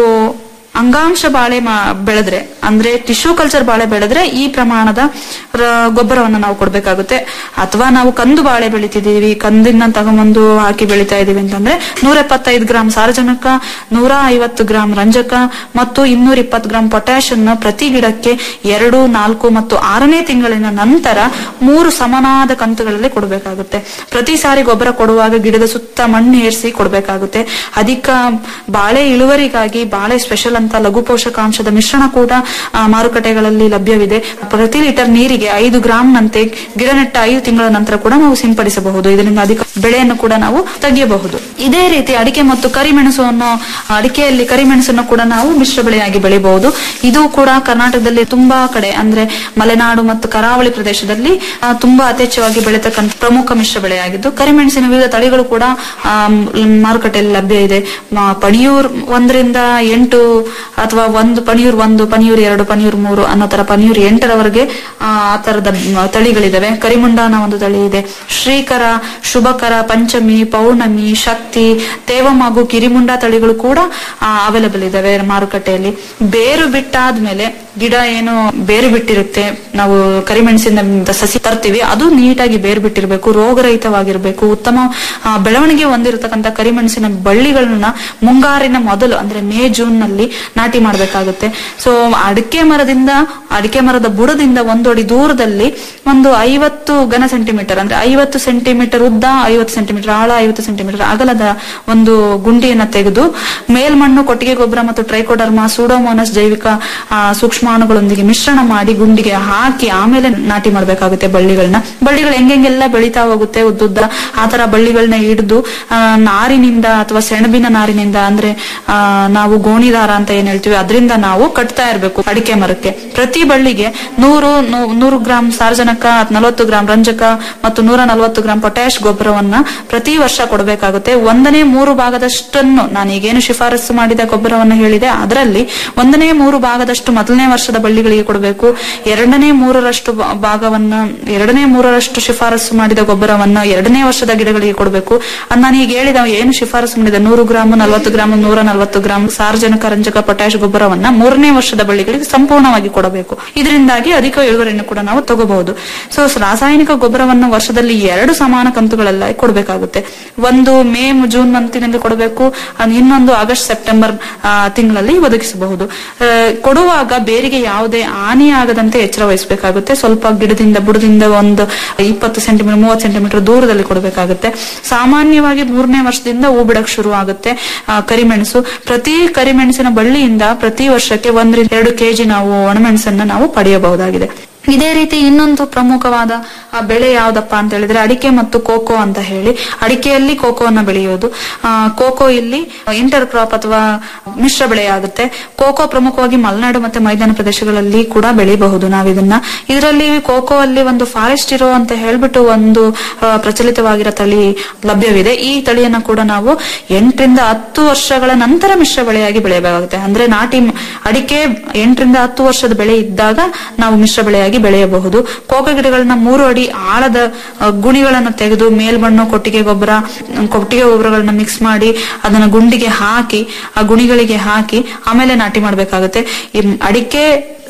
ಅಂಗಾಂಶ ಬಾಳೆ ಮಾ- ಬೆಳೆದ್ರೆ ಅಂದ್ರೆ ಟಿಶ್ಯೂ ಕಲ್ಚರ್ ಬಾಳೆ ಬೆಳೆದ್ರೆ ಈ ಪ್ರಮಾಣದ ರ- ಗೊಬ್ಬರವನ್ನು ನಾವು ಕೊಡ್ಬೇಕಾಗುತ್ತೆ ಅಥವಾ ನಾವು ಕಂದು ಬಾಳೆ ಬೆಳಿತಿದೀವಿ ಕಂದಿನ ತಗೊಂಬಂದು ಹಾಕಿ ಬೆಳಿತಾ ಇದೀವಿ ಅಂತಂದ್ರೆ ನೂರ ಎಪ್ಪತ್ತೈದು ಗ್ರಾಂ ಸಾರಜನಕ ನೂರ ಐವತ್ತು ಗ್ರಾಂ ರಂಜಕ ಮತ್ತು ಇನ್ನೂರ ಇಪ್ಪತ್ತು ಗ್ರಾಂ ಪೊಟ್ಯಾಶ್ ಅನ್ನು ಪ್ರತಿ ಗಿಡಕ್ಕೆ ಎರಡು ನಾಲ್ಕು ಮತ್ತು ಆರನೇ ತಿಂಗಳಿನ ನಂತರ ಮೂರು ಸಮನಾದ ಕಂತುಗಳಲ್ಲಿ ಕೊಡಬೇಕಾಗುತ್ತೆ ಪ್ರತಿ ಸಾರಿ ಗೊಬ್ಬರ ಕೊಡುವಾಗ ಗಿಡದ ಸುತ್ತ ಮಣ್ಣು ಏರಿಸಿ ಕೊಡಬೇಕಾಗುತ್ತೆ ಅಧಿಕ ಬಾಳೆ ಇಳುವರಿಗಾಗಿ ಬಾಳೆ ಸ್ಪೆಷಲ್ ಅಂತ ಲಘು ಪೋಷಕಾಂಶದ ಮಿಶ್ರಣ ಕೂಡ ಆ, ಮಾರುಕಟ್ಟೆಗಳಲ್ಲಿ ಲಭ್ಯವಿದೆ ಪ್ರತಿ ಲೀಟರ್ ನೀರಿಗೆ ಐದು ಗ್ರಾಂನಂತೆ ಗಿಡ ನೆಟ್ಟ ಐದು ತಿಂಗಳ ನಂತರ ಕೂಡ ನಾವು ಸಿಂಪಡಿಸಬಹುದು ಇದರಿಂದ ಅಧಿಕ ಬೆಳೆಯನ್ನು ಕೂಡ ನಾವು ತೆಗೆಯಬಹುದು ಇದೇ ರೀತಿ ಅಡಿಕೆ ಮತ್ತು ಕರಿಮೆಣಸು ಅನ್ನೋ ಅಡಿಕೆಯಲ್ಲಿ ಕರಿಮೆಣಸನ್ನು ಕೂಡ ನಾವು ಮಿಶ್ರ ಬೆಳೆಯಾಗಿ ಬೆಳೆಯಬಹುದು ಇದು ಕೂಡ ಕರ್ನಾಟಕದಲ್ಲಿ ತುಂಬಾ ಕಡೆ ಅಂದ್ರೆ ಮಲೆನಾಡು ಮತ್ತು ಕರಾವಳಿ ಪ್ರದೇಶದಲ್ಲಿ ಆ, ತುಂಬಾ ಅತ್ಯಚ್ಛವಾಗಿ ಬೆಳೆತಕ್ಕಂಥ ಪ್ರಮುಖ ಮಿಶ್ರ ಬೆಳೆಯಾಗಿದ್ದು ಕರಿಮೆಣಸಿನ ವಿವಿಧ ತಳಿಗಳು ಕೂಡ ಆ, ಮ್, ಮಾರುಕಟ್ಟೆಯಲ್ಲಿ ಲಭ್ಯ ಇದೆ ಮ- ಪಣಿಯೂರ್ ಒಂದರಿಂದ ಎಂಟು ಅಥವಾ ಒಂದು ಪಣಿಯೂರ್ ಒಂದು ಪಣಿಯೂರ್ ಎರಡು ಪಣಿಯೂರ್ ಮೂರು ಅನ್ನೋ ತರ ಪಣಿಯೂರ್ ಎಂಟರವರೆಗೆ ಆ ಆ ತರದ ಮ್, ತಳಿಗಳಿದಾವೆ ಕರಿಮುಂಡ ಅನ್ನೋ ಒಂದು ತಳಿ ಇದೆ ಶ್ರೀಕರ ಶುಭಕರ ಪಂಚಮಿ ಪೌರ್ಣಮಿ ಶಕ್ತಿ ತೇವಂ ಹಾಗೂ ಕಿರಿಮುಂಡ ತಳಿಗಳು ಕೂಡ ಅವೈಲಬಲ್ ಇದಾವೆ ಮಾರುಕಟ್ಟೆಯಲ್ಲಿ ಬೇರು ಬಿಟ್ಟಾದ್ಮೇಲೆ ಗಿಡ ಏನು ಬೇರು ಬಿಟ್ಟಿರುತ್ತೆ ನಾವು ಕರಿಮೆಣಸಿನ ಸಸಿ ತರ್ತೀವಿ ಅದು ನೀಟಾಗಿ ಬೇರು ಬಿಟ್ಟಿರ್ಬೇಕು ರೋಗರಹಿತವಾಗಿರ್ಬೇಕು ಉತ್ತಮ ಆ, ಬೆಳವಣಿಗೆ ಹೊಂದಿರತಕ್ಕಂತ ಕರಿಮೆಣಸಿನ ಬಳ್ಳಿಗಳನ್ನ ಮುಂಗಾರಿನ ಮೊದಲು ಅಂದ್ರೆ ಮೇ ಜೂನ್ ನಲ್ಲಿ ನಾಟಿ ಮಾಡಬೇಕಾಗುತ್ತೆ ಸೊ ಅಡಿಕೆ ಮರದಿಂದ ಅಡಿಕೆ ಮರದ ಬುಡದಿಂದ ಒಂದು ಅಡಿ ದೂರದಲ್ಲಿ ಒಂದು ಐವತ್ತು ಘನ ಸೆಂಟಿಮೀಟರ್ ಅಂದ್ರೆ ಐವತ್ತು ಸೆಂಟಿಮೀಟರ್ ಉದ್ದ ಐವತ್ತು ಸೆಂಟಿಮೀಟರ್ ಆಳ ಐವತ್ತು ಸೆಂಟಿಮೀಟರ್ ಅಗಲದ ಒಂದು ಗುಂಡಿಯನ್ನ ತೆಗೆದು ಮೇಲ್ಮಣ್ಣು ಕೊಟ್ಟಿಗೆ ಗೊಬ್ಬರ ಮತ್ತು ಟ್ರೈಕೋಡರ್ಮ ಸೂಡೋಮೋನಸ್ ಜೈವಿಕ ಆ, ಸೂಕ್ಷ್ಮಾಣುಗಳೊಂದಿಗೆ ಮಿಶ್ರಣ ಮಾಡಿ ಗುಂಡಿಗೆ ಹಾಕಿ ಆಮೇಲೆ ನಾಟಿ ಮಾಡಬೇಕಾಗುತ್ತೆ ಬಳ್ಳಿಗಳನ್ನ ಬಳ್ಳಿಗಳು ಹೆಂಗೆಂಗೆಲ್ಲ ಬೆಳಿತಾ ಹೋಗುತ್ತೆ ಉದ್ದುದ್ದ ಆ ತರ ಬಳ್ಳಿಗಳನ್ನ ಹಿಡಿದು ಆ, ನಾರಿನಿಂದ ಅಥವಾ ಸೆಣಬಿನ ನಾರಿನಿಂದ ಅಂದ್ರೆ ಆ, ನಾವು ಗೋಣಿದಾರ ಅಂತ ಏನ್ ಹೇಳ್ತೀವಿ ಅದರಿಂದ ನಾವು ಕಟ್ತಾ ಇರಬೇಕು ಅಡಿಕೆ ಮರಕ್ಕೆ ಪ್ರತಿ ಬಳ್ಳಿಗೆ ನೂರು ನೂ- ನೂರು ಗ್ರಾಂ ಸಾರಜನಕ ನಲವತ್ತು ಗ್ರಾಂ ರಂಜಕ ಮತ್ತು ನೂರ ನಲವತ್ತು ಗ್ರಾಂ ಪೊಟ್ಯಾಶ್ ಗೊಬ್ಬರವನ್ನ ಪ್ರತಿ ವರ್ಷ ಕೊಡಬೇಕಾಗುತ್ತೆ ಒಂದನೇ ಮೂರು ಭಾಗದಷ್ಟನ್ನು ನಾನು ಈಗೇನು ಶಿಫಾರಸು ಮಾಡಿದ ಗೊಬ್ಬರವನ್ನು ಹೇಳಿದೆ ಅದರಲ್ಲಿ ಒಂದನೇ ಮೂರು ಭಾಗದಷ್ಟು ಮೊದಲನೇ ವರ್ಷದ ಬಳ್ಳಿಗಳಿಗೆ ಕೊಡಬೇಕು ಎರಡನೇ ಮೂರರಷ್ಟು ಭಾ- ಭಾಗವನ್ನ ಎರಡನೇ ಮೂರರಷ್ಟು ಶಿಫಾರಸು ಮಾಡಿದ ಗೊಬ್ಬರವನ್ನ ಎರಡನೇ ವರ್ಷದ ಗಿಡಗಳಿಗೆ ಕೊಡಬೇಕು ಅದ್ ನಾನು ಈಗ ಹೇಳಿದ ಏನು ಶಿಫಾರಸು ಮಾಡಿದ ನೂರು ಗ್ರಾಮ್ ನಲವತ್ತು ಗ್ರಾಮ್ ನೂರ ನಲವತ್ತು ಗ್ರಾಮ್ ಸಾರ್ವಜನಿಕ ರಂಜಕ ಪೊಟ್ಯಾಶ್ ಗೊಬ್ಬರವನ್ನ ಮೂರನೇ ವರ್ಷದ ಬಳ್ಳಿಗಳಿಗೆ ಸಂಪೂರ್ಣವಾಗಿ ಕೊಡಬೇಕು ಇದರಿಂದಾಗಿ ಅಧಿಕ ಇಳುವರಿಯನ್ನು ಕೂಡ ನಾವು ತಗೋಬಹುದು ಸೊ ರಾಸಾಯನಿಕ ಗೊಬ್ಬರವನ್ನು ವರ್ಷದಲ್ಲಿ ಎರಡು ಸಮಾನ ಕಂತುಗಳೆಲ್ಲ ಕೊಡಬೇಕಾಗುತ್ತೆ ಒಂದು ಮೇ ಜೂನ್ ಮಂತಿನಲ್ಲಿ ಕೊಡಬೇಕು ಅದ್ ಇನ್ನೊಂದು ಆಗಸ್ಟ್ ಸೆಪ್ಟೆಂಬರ್ ಆ, ತಿಂಗಳಲ್ಲಿ ಒದಗಿಸಬಹುದು ಆ, ಕೊಡುವಾಗ ಬೇರಿಗೆ ಯಾವುದೇ ಹಾನಿ ಆಗದಂತೆ ಎಚ್ಚರ ವಹಿಸಬೇಕಾಗುತ್ತೆ ಸ್ವಲ್ಪ ಗಿಡದಿಂದ ಬುಡದಿಂದ ಒಂದು ಇಪ್ಪತ್ತು ಸೆಂಟಿಮೀಟರ್ ಮೂವತ್ತು ಸೆಂಟಿಮೀಟರ್ ದೂರದಲ್ಲಿ ಕೊಡಬೇಕಾಗುತ್ತೆ ಸಾಮಾನ್ಯವಾಗಿ ಮೂರನೇ ವರ್ಷದಿಂದ ಹೂ ಬಿಡಕ್ ಶುರು ಆಗುತ್ತೆ ಆ, ಕರಿಮೆಣಸು ಪ್ರತಿ ಕರಿಮೆಣಸಿನ ಬಳ್ಳಿಯಿಂದ ಪ್ರತಿ ವರ್ಷಕ್ಕೆ ಒಂದರಿಂದ ಎರಡು ಕೆಜಿ ನಾವು ಒಣಮೆಣಸನ್ನ ನಾವು ಪಡೆಯಬಹುದಾಗಿದೆ ಇದೇ ರೀತಿ ಇನ್ನೊಂದು ಪ್ರಮುಖವಾದ ಆ, ಬೆಳೆ ಯಾವ್ದಪ್ಪ ಅಂತ ಹೇಳಿದ್ರೆ ಅಡಿಕೆ ಮತ್ತು ಕೋಕೋ ಅಂತ ಹೇಳಿ ಅಡಿಕೆಯಲ್ಲಿ ಕೋಕೋವನ್ನ ಬೆಳೆಯೋದು ಆ, ಕೋಕೋ ಇಲ್ಲಿ ಇಂಟರ್ ಕ್ರಾಪ್ ಅಥವಾ ಮಿಶ್ರ ಬೆಳೆಯಾಗುತ್ತೆ ಕೋಕೋ ಪ್ರಮುಖವಾಗಿ ಮಲೆನಾಡು ಮತ್ತೆ ಮೈದಾನ ಪ್ರದೇಶಗಳಲ್ಲಿ ಕೂಡ ಬೆಳೆಯಬಹುದು ನಾವಿದನ್ನ ಇದರಲ್ಲಿ ಕೋಕೋ ಅಲ್ಲಿ ಒಂದು ಫಾರೆಸ್ಟ್ ಇರೋ ಅಂತ ಹೇಳ್ಬಿಟ್ಟು ಒಂದು ಆ, ಪ್ರಚಲಿತವಾಗಿರೋ ತಳಿ ಲಭ್ಯವಿದೆ ಈ ತಳಿಯನ್ನ ಕೂಡ ನಾವು ಎಂಟರಿಂದ ಹತ್ತು ವರ್ಷಗಳ ನಂತರ ಮಿಶ್ರ ಬೆಳೆಯಾಗಿ ಬೆಳೆಯಬೇಕಾಗುತ್ತೆ ಅಂದ್ರೆ ನಾಟಿ ಮ್- ಅಡಿಕೆ ಎಂಟರಿಂದ ಹತ್ತು ವರ್ಷದ ಬೆಳೆ ಇದ್ದಾಗ ನಾವು ಮಿಶ್ರ ಬೆಳೆಯಾಗಿ ಬೆಳೆಯಬಹುದು ಕೋಕೋ ಗಿಡಗಳನ್ನ ಮೂರು ಅಡಿ ಆಳದ ಆ, ಗುಣಿಗಳನ್ನ ತೆಗೆದು ಮೇಲ್ಮಣ್ಣು ಕೊಟ್ಟಿಗೆ ಗೊಬ್ಬರ ಕೊಟ್ಟಿಗೆ ಗೊಬ್ಬರಗಳನ್ನ ಮಿಕ್ಸ್ ಮಾಡಿ ಅದನ್ನ ಗುಂಡಿಗೆ ಹಾಕಿ ಆ ಗುಣಿಗಳಿಗೆ ಹಾಕಿ ಆಮೇಲೆ ನಾಟಿ ಮಾಡ್ಬೇಕಾಗುತ್ತೆ ಈ ಅಡಿಕೆ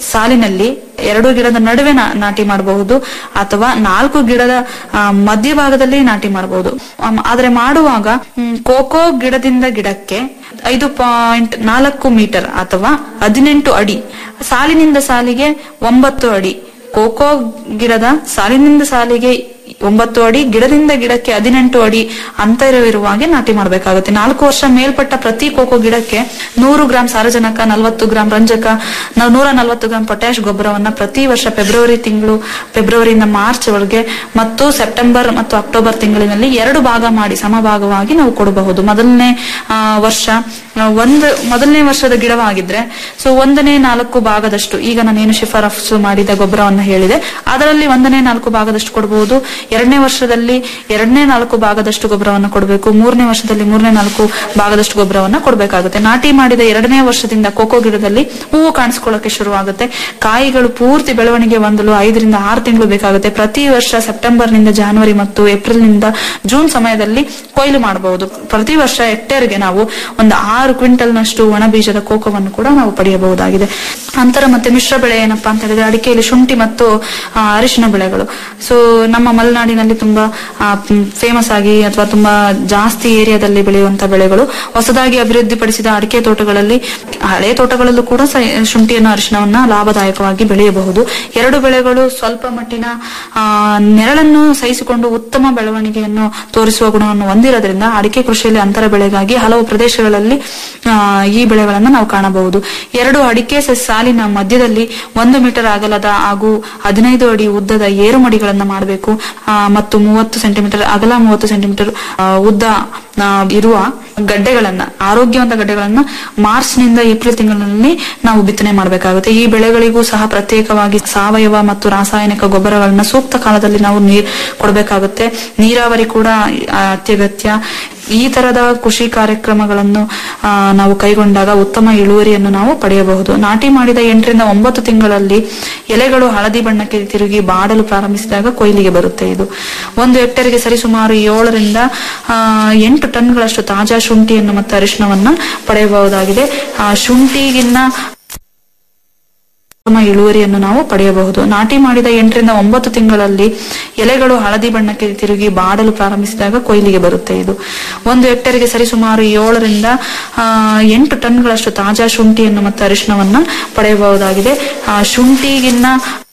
ಸಾಲಿನಲ್ಲಿ ಎರಡು ಗಿಡದ ನಡುವೆ ನಾ- ನಾಟಿ ಮಾಡಬಹುದು ಅಥವಾ ನಾಲ್ಕು ಗಿಡದ ಆ, ಮಧ್ಯಭಾಗದಲ್ಲಿ ನಾಟಿ ಮಾಡಬಹುದು ಆಮ್, ಆದ್ರೆ ಮಾಡುವಾಗ ಮ್, ಕೋಕೋ ಗಿಡದಿಂದ ಗಿಡಕ್ಕೆ ಐದು ಪಾಯಿಂಟ್ ನಾಲ್ಕು ಮೀಟರ್ ಅಥವಾ ಹದಿನೆಂಟು ಅಡಿ ಸಾಲಿನಿಂದ ಸಾಲಿಗೆ ಒಂಬತ್ತು ಅಡಿ ಕೋಕೋ ಗಿಡದ ಸಾಲಿನಿಂದ ಸಾಲಿಗೆ ಒಂಬತ್ತು ಅಡಿ ಗಿಡದಿಂದ ಗಿಡಕ್ಕೆ ಹದಿನೆಂಟು ಅಡಿ ಅಂತರವಿರುವ ಹಾಗೆ ನಾಟಿ ಮಾಡಬೇಕಾಗುತ್ತೆ ನಾಲ್ಕು ವರ್ಷ ಮೇಲ್ಪಟ್ಟ ಪ್ರತಿ ಕೋಕೋ ಗಿಡಕ್ಕೆ ನೂರು ಗ್ರಾಂ ಸಾರಜನಕ ನಲವತ್ತು ಗ್ರಾಂ ರಂಜಕ ನ- ನೂರ ನಲವತ್ತು ಗ್ರಾಂ ಪೊಟ್ಯಾಶ್ ಗೊಬ್ಬರವನ್ನ ಪ್ರತಿ ವರ್ಷ ಫೆಬ್ರವರಿ ತಿಂಗಳು ಫೆಬ್ರವರಿಯಿಂದ ಮಾರ್ಚ್ ವರೆಗೆ ಮತ್ತು ಸೆಪ್ಟೆಂಬರ್ ಮತ್ತು ಅಕ್ಟೋಬರ್ ತಿಂಗಳಿನಲ್ಲಿ ಎರಡು ಭಾಗ ಮಾಡಿ ಸಮಭಾಗವಾಗಿ ನಾವು ಕೊಡಬಹುದು ಮೊದಲನೇ ಆ, ವರ್ಷ ಆ, ಒಂದು ಮೊದಲನೇ ವರ್ಷದ ಗಿಡವಾಗಿದ್ರೆ ಸೊ ಒಂದನೇ ನಾಲ್ಕು ಭಾಗದಷ್ಟು ಈಗ ನಾನೇನು ಶಿಫಾರಸು ಮಾಡಿದ ಗೊಬ್ಬರವನ್ನು ಹೇಳಿದೆ ಅದರಲ್ಲಿ ಒಂದನೇ ನಾಲ್ಕು ಭಾಗದಷ್ಟು ಕೊಡಬಹುದು ಎರಡನೇ ವರ್ಷದಲ್ಲಿ ಎರಡನೇ ನಾಲ್ಕು ಭಾಗದಷ್ಟು ಗೊಬ್ಬರವನ್ನು ಕೊಡಬೇಕು ಮೂರನೇ ವರ್ಷದಲ್ಲಿ ಮೂರನೇ ನಾಲ್ಕು ಭಾಗದಷ್ಟು ಗೊಬ್ಬರವನ್ನ ಕೊಡಬೇಕಾಗುತ್ತೆ ನಾಟಿ ಮಾಡಿದ ಎರಡನೇ ವರ್ಷದಿಂದ ಕೋಕೋ ಗಿಡದಲ್ಲಿ ಹೂವು ಕಾಣಿಸ್ಕೊಳ್ಳೋಕೆ ಶುರುವಾಗುತ್ತೆ ಕಾಯಿಗಳು ಪೂರ್ತಿ ಬೆಳವಣಿಗೆ ಹೊಂದಲು ಐದರಿಂದ ಆರು ತಿಂಗಳು ಬೇಕಾಗುತ್ತೆ ಪ್ರತಿ ವರ್ಷ ಸೆಪ್ಟೆಂಬರ್ ನಿಂದ ಜಾನ್ವರಿ ಮತ್ತು ಏಪ್ರಿಲ್ ನಿಂದ ಜೂನ್ ಸಮಯದಲ್ಲಿ ಕೊಯ್ಲು ಮಾಡಬಹುದು ಪ್ರತಿ ವರ್ಷ ಹೆಕ್ಟೇರ್ಗೆ ನಾವು ಒಂದು ಆರು ಕ್ವಿಂಟಲ್ ನಷ್ಟು ಒಣ ಬೀಜದ ಕೋಕೋವನ್ನು ಕೂಡ ನಾವು ಪಡೆಯಬಹುದಾಗಿದೆ ಅಂತರ ಮತ್ತೆ ಮಿಶ್ರ ಬೆಳೆ ಏನಪ್ಪಾ ಅಂತ ಹೇಳಿದ್ರೆ ಅಡಿಕೆಯಲ್ಲಿ ಶುಂಠಿ ಮತ್ತು ಆ, ಅರಿಶಿನ ಬೆಳೆಗಳು ಸೊ ನಮ್ಮ ಮಲೆನಾಡಿನಲ್ಲಿ ತುಂಬಾ ಫೇಮಸ್ ಆಗಿ ಅಥವಾ ತುಂಬಾ ಜಾಸ್ತಿ ಏರಿಯಾದಲ್ಲಿ ಬೆಳೆಯುವಂತಹ ಬೆಳೆಗಳು ಹೊಸದಾಗಿ ಅಭಿವೃದ್ಧಿಪಡಿಸಿದ ಅಡಿಕೆ ತೋಟಗಳಲ್ಲಿ ಹಳೆ ತೋಟಗಳಲ್ಲೂ ಕೂಡ ಸ- ಶುಂಠಿಯನ್ನು ಅರಿಶಿನವನ್ನ ಲಾಭದಾಯಕವಾಗಿ ಬೆಳೆಯಬಹುದು ಎರಡು ಬೆಳೆಗಳು ಸ್ವಲ್ಪ ಮಟ್ಟಿನ ಆ, ನೆರಳನ್ನು ಸಹಿಸಿಕೊಂಡು ಉತ್ತಮ ಬೆಳವಣಿಗೆಯನ್ನು ತೋರಿಸುವ ಗುಣವನ್ನು ಹೊಂದಿರೋದ್ರಿಂದ ಅಡಿಕೆ ಕೃಷಿಯಲ್ಲಿ ಅಂತರ ಬೆಳೆಗಾಗಿ ಹಲವು ಪ್ರದೇಶಗಳಲ್ಲಿ ಆ, ಈ ಬೆಳೆಗಳನ್ನು ನಾವು ಕಾಣಬಹುದು ಎರಡು ಅಡಿಕೆ ಸ- ಸಾಲಿನ ಮಧ್ಯದಲ್ಲಿ ಒಂದು ಮೀಟರ್ ಅಗಲದ ಹಾಗೂ ಹದಿನೈದು ಅಡಿ ಉದ್ದದ ಏರುಮಡಿಗಳನ್ನು ಮಾಡಬೇಕು ಆ, ಮತ್ತು ಮೂವತ್ತು ಸೆಂಟಿಮೀಟರ್ ಅಗಲ ಮೂವತ್ತು ಸೆಂಟಿಮೀಟರ್ ಆ, ಉದ್ದ ಆ, ಇರುವ ಗಡ್ಡೆಗಳನ್ನ ಆರೋಗ್ಯವಂತ ಗಡ್ಡೆಗಳನ್ನ ಮಾರ್ಚ್ ನಿಂದ ಏಪ್ರಿಲ್ ತಿಂಗಳಿನಲ್ಲಿ ನಾವು ಬಿತ್ತನೆ ಮಾಡಬೇಕಾಗುತ್ತೆ ಈ ಬೆಳೆಗಳಿಗೂ ಸಹ ಪ್ರತ್ಯೇಕವಾಗಿ ಸಾವಯವ ಮತ್ತು ರಾಸಾಯನಿಕ ಗೊಬ್ಬರಗಳನ್ನ ಸೂಕ್ತ ಕಾಲದಲ್ಲಿ ನಾವು ನೀರ್ ಕೊಡಬೇಕಾಗುತ್ತೆ ನೀರಾವರಿ ಕೂಡ ಆ, ಅತ್ಯಗತ್ಯ ಈ ತರದ ಕೃಷಿ ಕಾರ್ಯಕ್ರಮಗಳನ್ನು ಆ, ನಾವು ಕೈಗೊಂಡಾಗ ಉತ್ತಮ ಇಳುವರಿಯನ್ನು ನಾವು ಪಡೆಯಬಹುದು ನಾಟಿ ಮಾಡಿದ ಎಂಟರಿಂದ ಒಂಬತ್ತು ತಿಂಗಳಲ್ಲಿ ಎಲೆಗಳು ಹಳದಿ ಬಣ್ಣಕ್ಕೆ ತಿರುಗಿ ಬಾಡಲು ಪ್ರಾರಂಭಿಸಿದಾಗ ಕೊಯ್ಲಿಗೆ ಬರುತ್ತೆ ಇದು ಒಂದು ಹೆಕ್ಟೇರ್ಗೆ ಸರಿಸುಮಾರು ಏಳರಿಂದ ಆ, ಎಂಟು ಟನ್ಗಳಷ್ಟು ತಾಜಾ ಶುಂಠಿಯನ್ನು ಮತ್ತು ಅರಿಶಿನವನ್ನ ಪಡೆಯಬಹುದಾಗಿದೆ ಆ, ಶುಂಠಿಗಿನ್ನ ಉತ್ತಮ ಇಳುವರಿಯನ್ನು ನಾವು ಪಡೆಯಬಹುದು ನಾಟಿ ಮಾಡಿದ ಎಂಟರಿಂದ ಒಂಬತ್ತು ತಿಂಗಳಲ್ಲಿ ಎಲೆಗಳು ಹಳದಿ ಬಣ್ಣಕ್ಕೆ ತಿರುಗಿ ಬಾಡಲು ಪ್ರಾರಂಭಿಸಿದಾಗ ಕೊಯ್ಲಿಗೆ ಬರುತ್ತೆ ಇದು ಒಂದು ಹೆಕ್ಟೇರ್ಗೆ ಸರಿಸುಮಾರು ಏಳರಿಂದ ಆ, ಎಂಟು ಟನ್ಗಳಷ್ಟು ತಾಜಾ ಶುಂಠಿಯನ್ನು ಮತ್ತು ಅರಿಶಿನವನ್ನ ಪಡೆಯಬಹುದಾಗಿದೆ ಆ, ಶುಂಠಿಗಿನ್ನ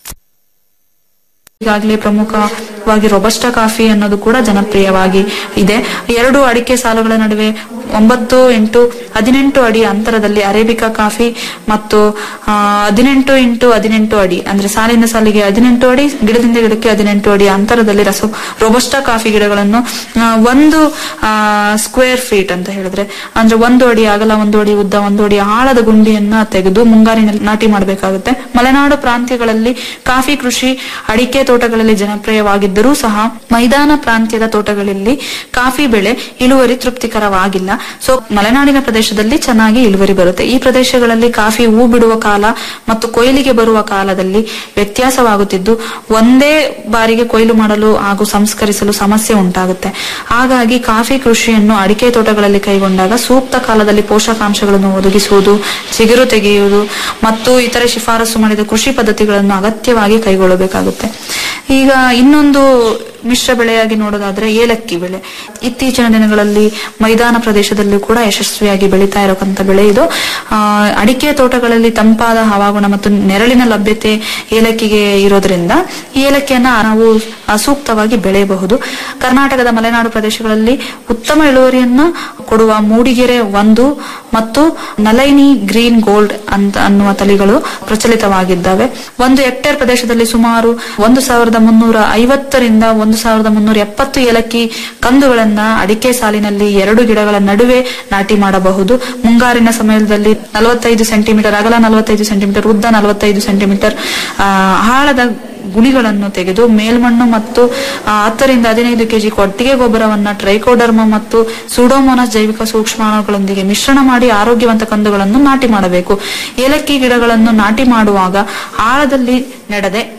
ಈಗಾಗಲೇ ಪ್ರಮುಖವಾಗಿ ರೊಬಸ್ಟಾ ಕಾಫಿ ಅನ್ನೋದು ಕೂಡ ಜನಪ್ರಿಯವಾಗಿ ಇದೆ ಎರಡು ಅಡಿಕೆ ಸಾಲುಗಳ ನಡುವೆ ಒಂಬತ್ತು ಎಂಟು ಹದಿನೆಂಟು ಅಡಿ ಅಂತರದಲ್ಲಿ ಅರೇಬಿಕಾ ಕಾಫಿ ಮತ್ತು ಆ, ಹದಿನೆಂಟು ಇಂಟು ಹದಿನೆಂಟು ಅಡಿ ಅಂದ್ರೆ ಸಾಲಿನ ಸಾಲಿಗೆ ಹದಿನೆಂಟು ಅಡಿ ಗಿಡದಿಂದ ಗಿಡಕ್ಕೆ ಹದಿನೆಂಟು ಅಡಿ ಅಂತರದಲ್ಲಿ ರಸ ರೊಬಸ್ಟಾ ಕಾಫಿ ಗಿಡಗಳನ್ನು ಆ, ಒಂದು ಸ್ಕ್ವೇರ್ ಫೀಟ್ ಅಂತ ಹೇಳಿದ್ರೆ ಅಂದ್ರೆ ಒಂದು ಅಡಿ ಅಗಲ ಒಂದು ಅಡಿ ಉದ್ದ ಒಂದು ಅಡಿ ಆಳದ ಗುಂಡಿಯನ್ನ ತೆಗೆದು ಮುಂಗಾರಿನಲ್ಲಿ ನಾಟಿ ಮಾಡಬೇಕಾಗುತ್ತೆ ಮಲೆನಾಡು ಪ್ರಾಂತ್ಯಗಳಲ್ಲಿ ಕಾಫಿ ಕೃಷಿ ಅಡಿಕೆ ತೋಟಗಳಲ್ಲಿ ಜನಪ್ರಿಯವಾಗಿದ್ದರೂ ಸಹ ಮೈದಾನ ಪ್ರಾಂತ್ಯದ ತೋಟಗಳಲ್ಲಿ ಕಾಫಿ ಬೆಳೆ ಇಳುವರಿ ತೃಪ್ತಿಕರವಾಗಿಲ್ಲ ಸೊ ಮಲೆನಾಡಿನ ಪ್ರದೇಶದಲ್ಲಿ ಚೆನ್ನಾಗಿ ಇಳುವರಿ ಬರುತ್ತೆ ಈ ಪ್ರದೇಶಗಳಲ್ಲಿ ಕಾಫಿ ಹೂ ಬಿಡುವ ಕಾಲ ಮತ್ತು ಕೊಯ್ಲಿಗೆ ಬರುವ ಕಾಲದಲ್ಲಿ ವ್ಯತ್ಯಾಸವಾಗುತ್ತಿದ್ದು ಒಂದೇ ಬಾರಿಗೆ ಕೊಯ್ಲು ಮಾಡಲು ಹಾಗೂ ಸಂಸ್ಕರಿಸಲು ಸಮಸ್ಯೆ ಉಂಟಾಗುತ್ತೆ ಹಾಗಾಗಿ ಕಾಫಿ ಕೃಷಿಯನ್ನು ಅಡಿಕೆ ತೋಟಗಳಲ್ಲಿ ಕೈಗೊಂಡಾಗ ಸೂಕ್ತ ಕಾಲದಲ್ಲಿ ಪೋಷಕಾಂಶಗಳನ್ನು ಒದಗಿಸುವುದು ಚಿಗುರು ತೆಗೆಯುವುದು ಮತ್ತು ಇತರೆ ಶಿಫಾರಸು ಮಾಡಿದ ಕೃಷಿ ಪದ್ಧತಿಗಳನ್ನು ಅಗತ್ಯವಾಗಿ ಕೈಗೊಳ್ಳಬೇಕಾಗುತ್ತೆ ಈಗ ಇನ್ನೊಂದು ಮಿಶ್ರ ಬೆಳೆಯಾಗಿ ನೋಡೋದಾದ್ರೆ ಏಲಕ್ಕಿ ಬೆಳೆ ಇತ್ತೀಚಿನ ದಿನಗಳಲ್ಲಿ ಮೈದಾನ ಪ್ರದೇಶದಲ್ಲೂ ಕೂಡ ಯಶಸ್ವಿಯಾಗಿ ಬೆಳೀತಾ ಇರತಕ್ಕಂಥ ಬೆಳೆ ಇದು ಆ, ಅಡಿಕೆ ತೋಟಗಳಲ್ಲಿ ತಂಪಾದ ಹವಾಗುಣ ಮತ್ತು ನೆರಳಿನ ಲಭ್ಯತೆ ಏಲಕ್ಕಿಗೆ ಇರೋದ್ರಿಂದ ಈ ಏಲಕ್ಕಿಯನ್ನ ನಾವು ಆ, ಸೂಕ್ತವಾಗಿ ಬೆಳೆಯಬಹುದು ಕರ್ನಾಟಕದ ಮಲೆನಾಡು ಪ್ರದೇಶಗಳಲ್ಲಿ ಉತ್ತಮ ಇಳುವರಿಯನ್ನ ಕೊಡುವ ಮೂಡಿಗೆರೆ ಒಂದು ಮತ್ತು ನಲೈನಿ ಗ್ರೀನ್ ಗೋಲ್ಡ್ ಅಂತ ಅನ್ನುವ ತಳಿಗಳು ಪ್ರಚಲಿತವಾಗಿದ್ದಾವೆ ಒಂದು ಹೆಕ್ಟೇರ್ ಪ್ರದೇಶದಲ್ಲಿ ಸುಮಾರು ಒಂದು ಸಾವಿರದ ಮುನ್ನೂರ ಐವತ್ತರಿಂದ ಒಂದು ಸಾವಿರದ ಮುನ್ನೂರ ಎಪ್ಪತ್ತು ಏಲಕ್ಕಿ ಕಂದುಗಳನ್ನ ಅಡಿಕೆ ಸಾಲಿನಲ್ಲಿ ಎರಡು ಗಿಡಗಳ ನಡುವೆ ನಾಟಿ ಮಾಡಬಹುದು ಮುಂಗಾರಿನ ಸಮಯದಲ್ಲಿ ನಲವತ್ತೈದು ಸೆಂಟಿಮೀಟರ್ ಅಗಲ ನಲವತ್ತೈದು ಸೆಂಟಿಮೀಟರ್ ಉದ್ದ ನಲವತ್ತೈದು ಸೆಂಟಿಮೀಟರ್ ಆ, ಆಳದ ಗುಣಿಗಳನ್ನು ತೆಗೆದು ಮೇಲ್ಮಣ್ಣು ಮತ್ತು ಆ, ಹತ್ತರಿಂದ ಹದಿನೈದು ಕೆಜಿ ಕೊಟ್ಟಿಗೆ ಗೊಬ್ಬರವನ್ನ ಟ್ರೈಕೋಡರ್ಮ ಮತ್ತು ಸುಡೋಮೋನಸ್ ಜೈವಿಕ ಸೂಕ್ಷ್ಮಾಣುಗಳೊಂದಿಗೆ ಮಿಶ್ರಣ ಮಾಡಿ ಆರೋಗ್ಯವಂತ ಕಂದುಗಳನ್ನು ನಾಟಿ ಮಾಡಬೇಕು ಏಲಕ್ಕಿ ಗಿಡಗಳನ್ನು ನಾಟಿ ಮಾಡುವಾಗ ಆಳದಲ್ಲಿ ನೆಡದೆ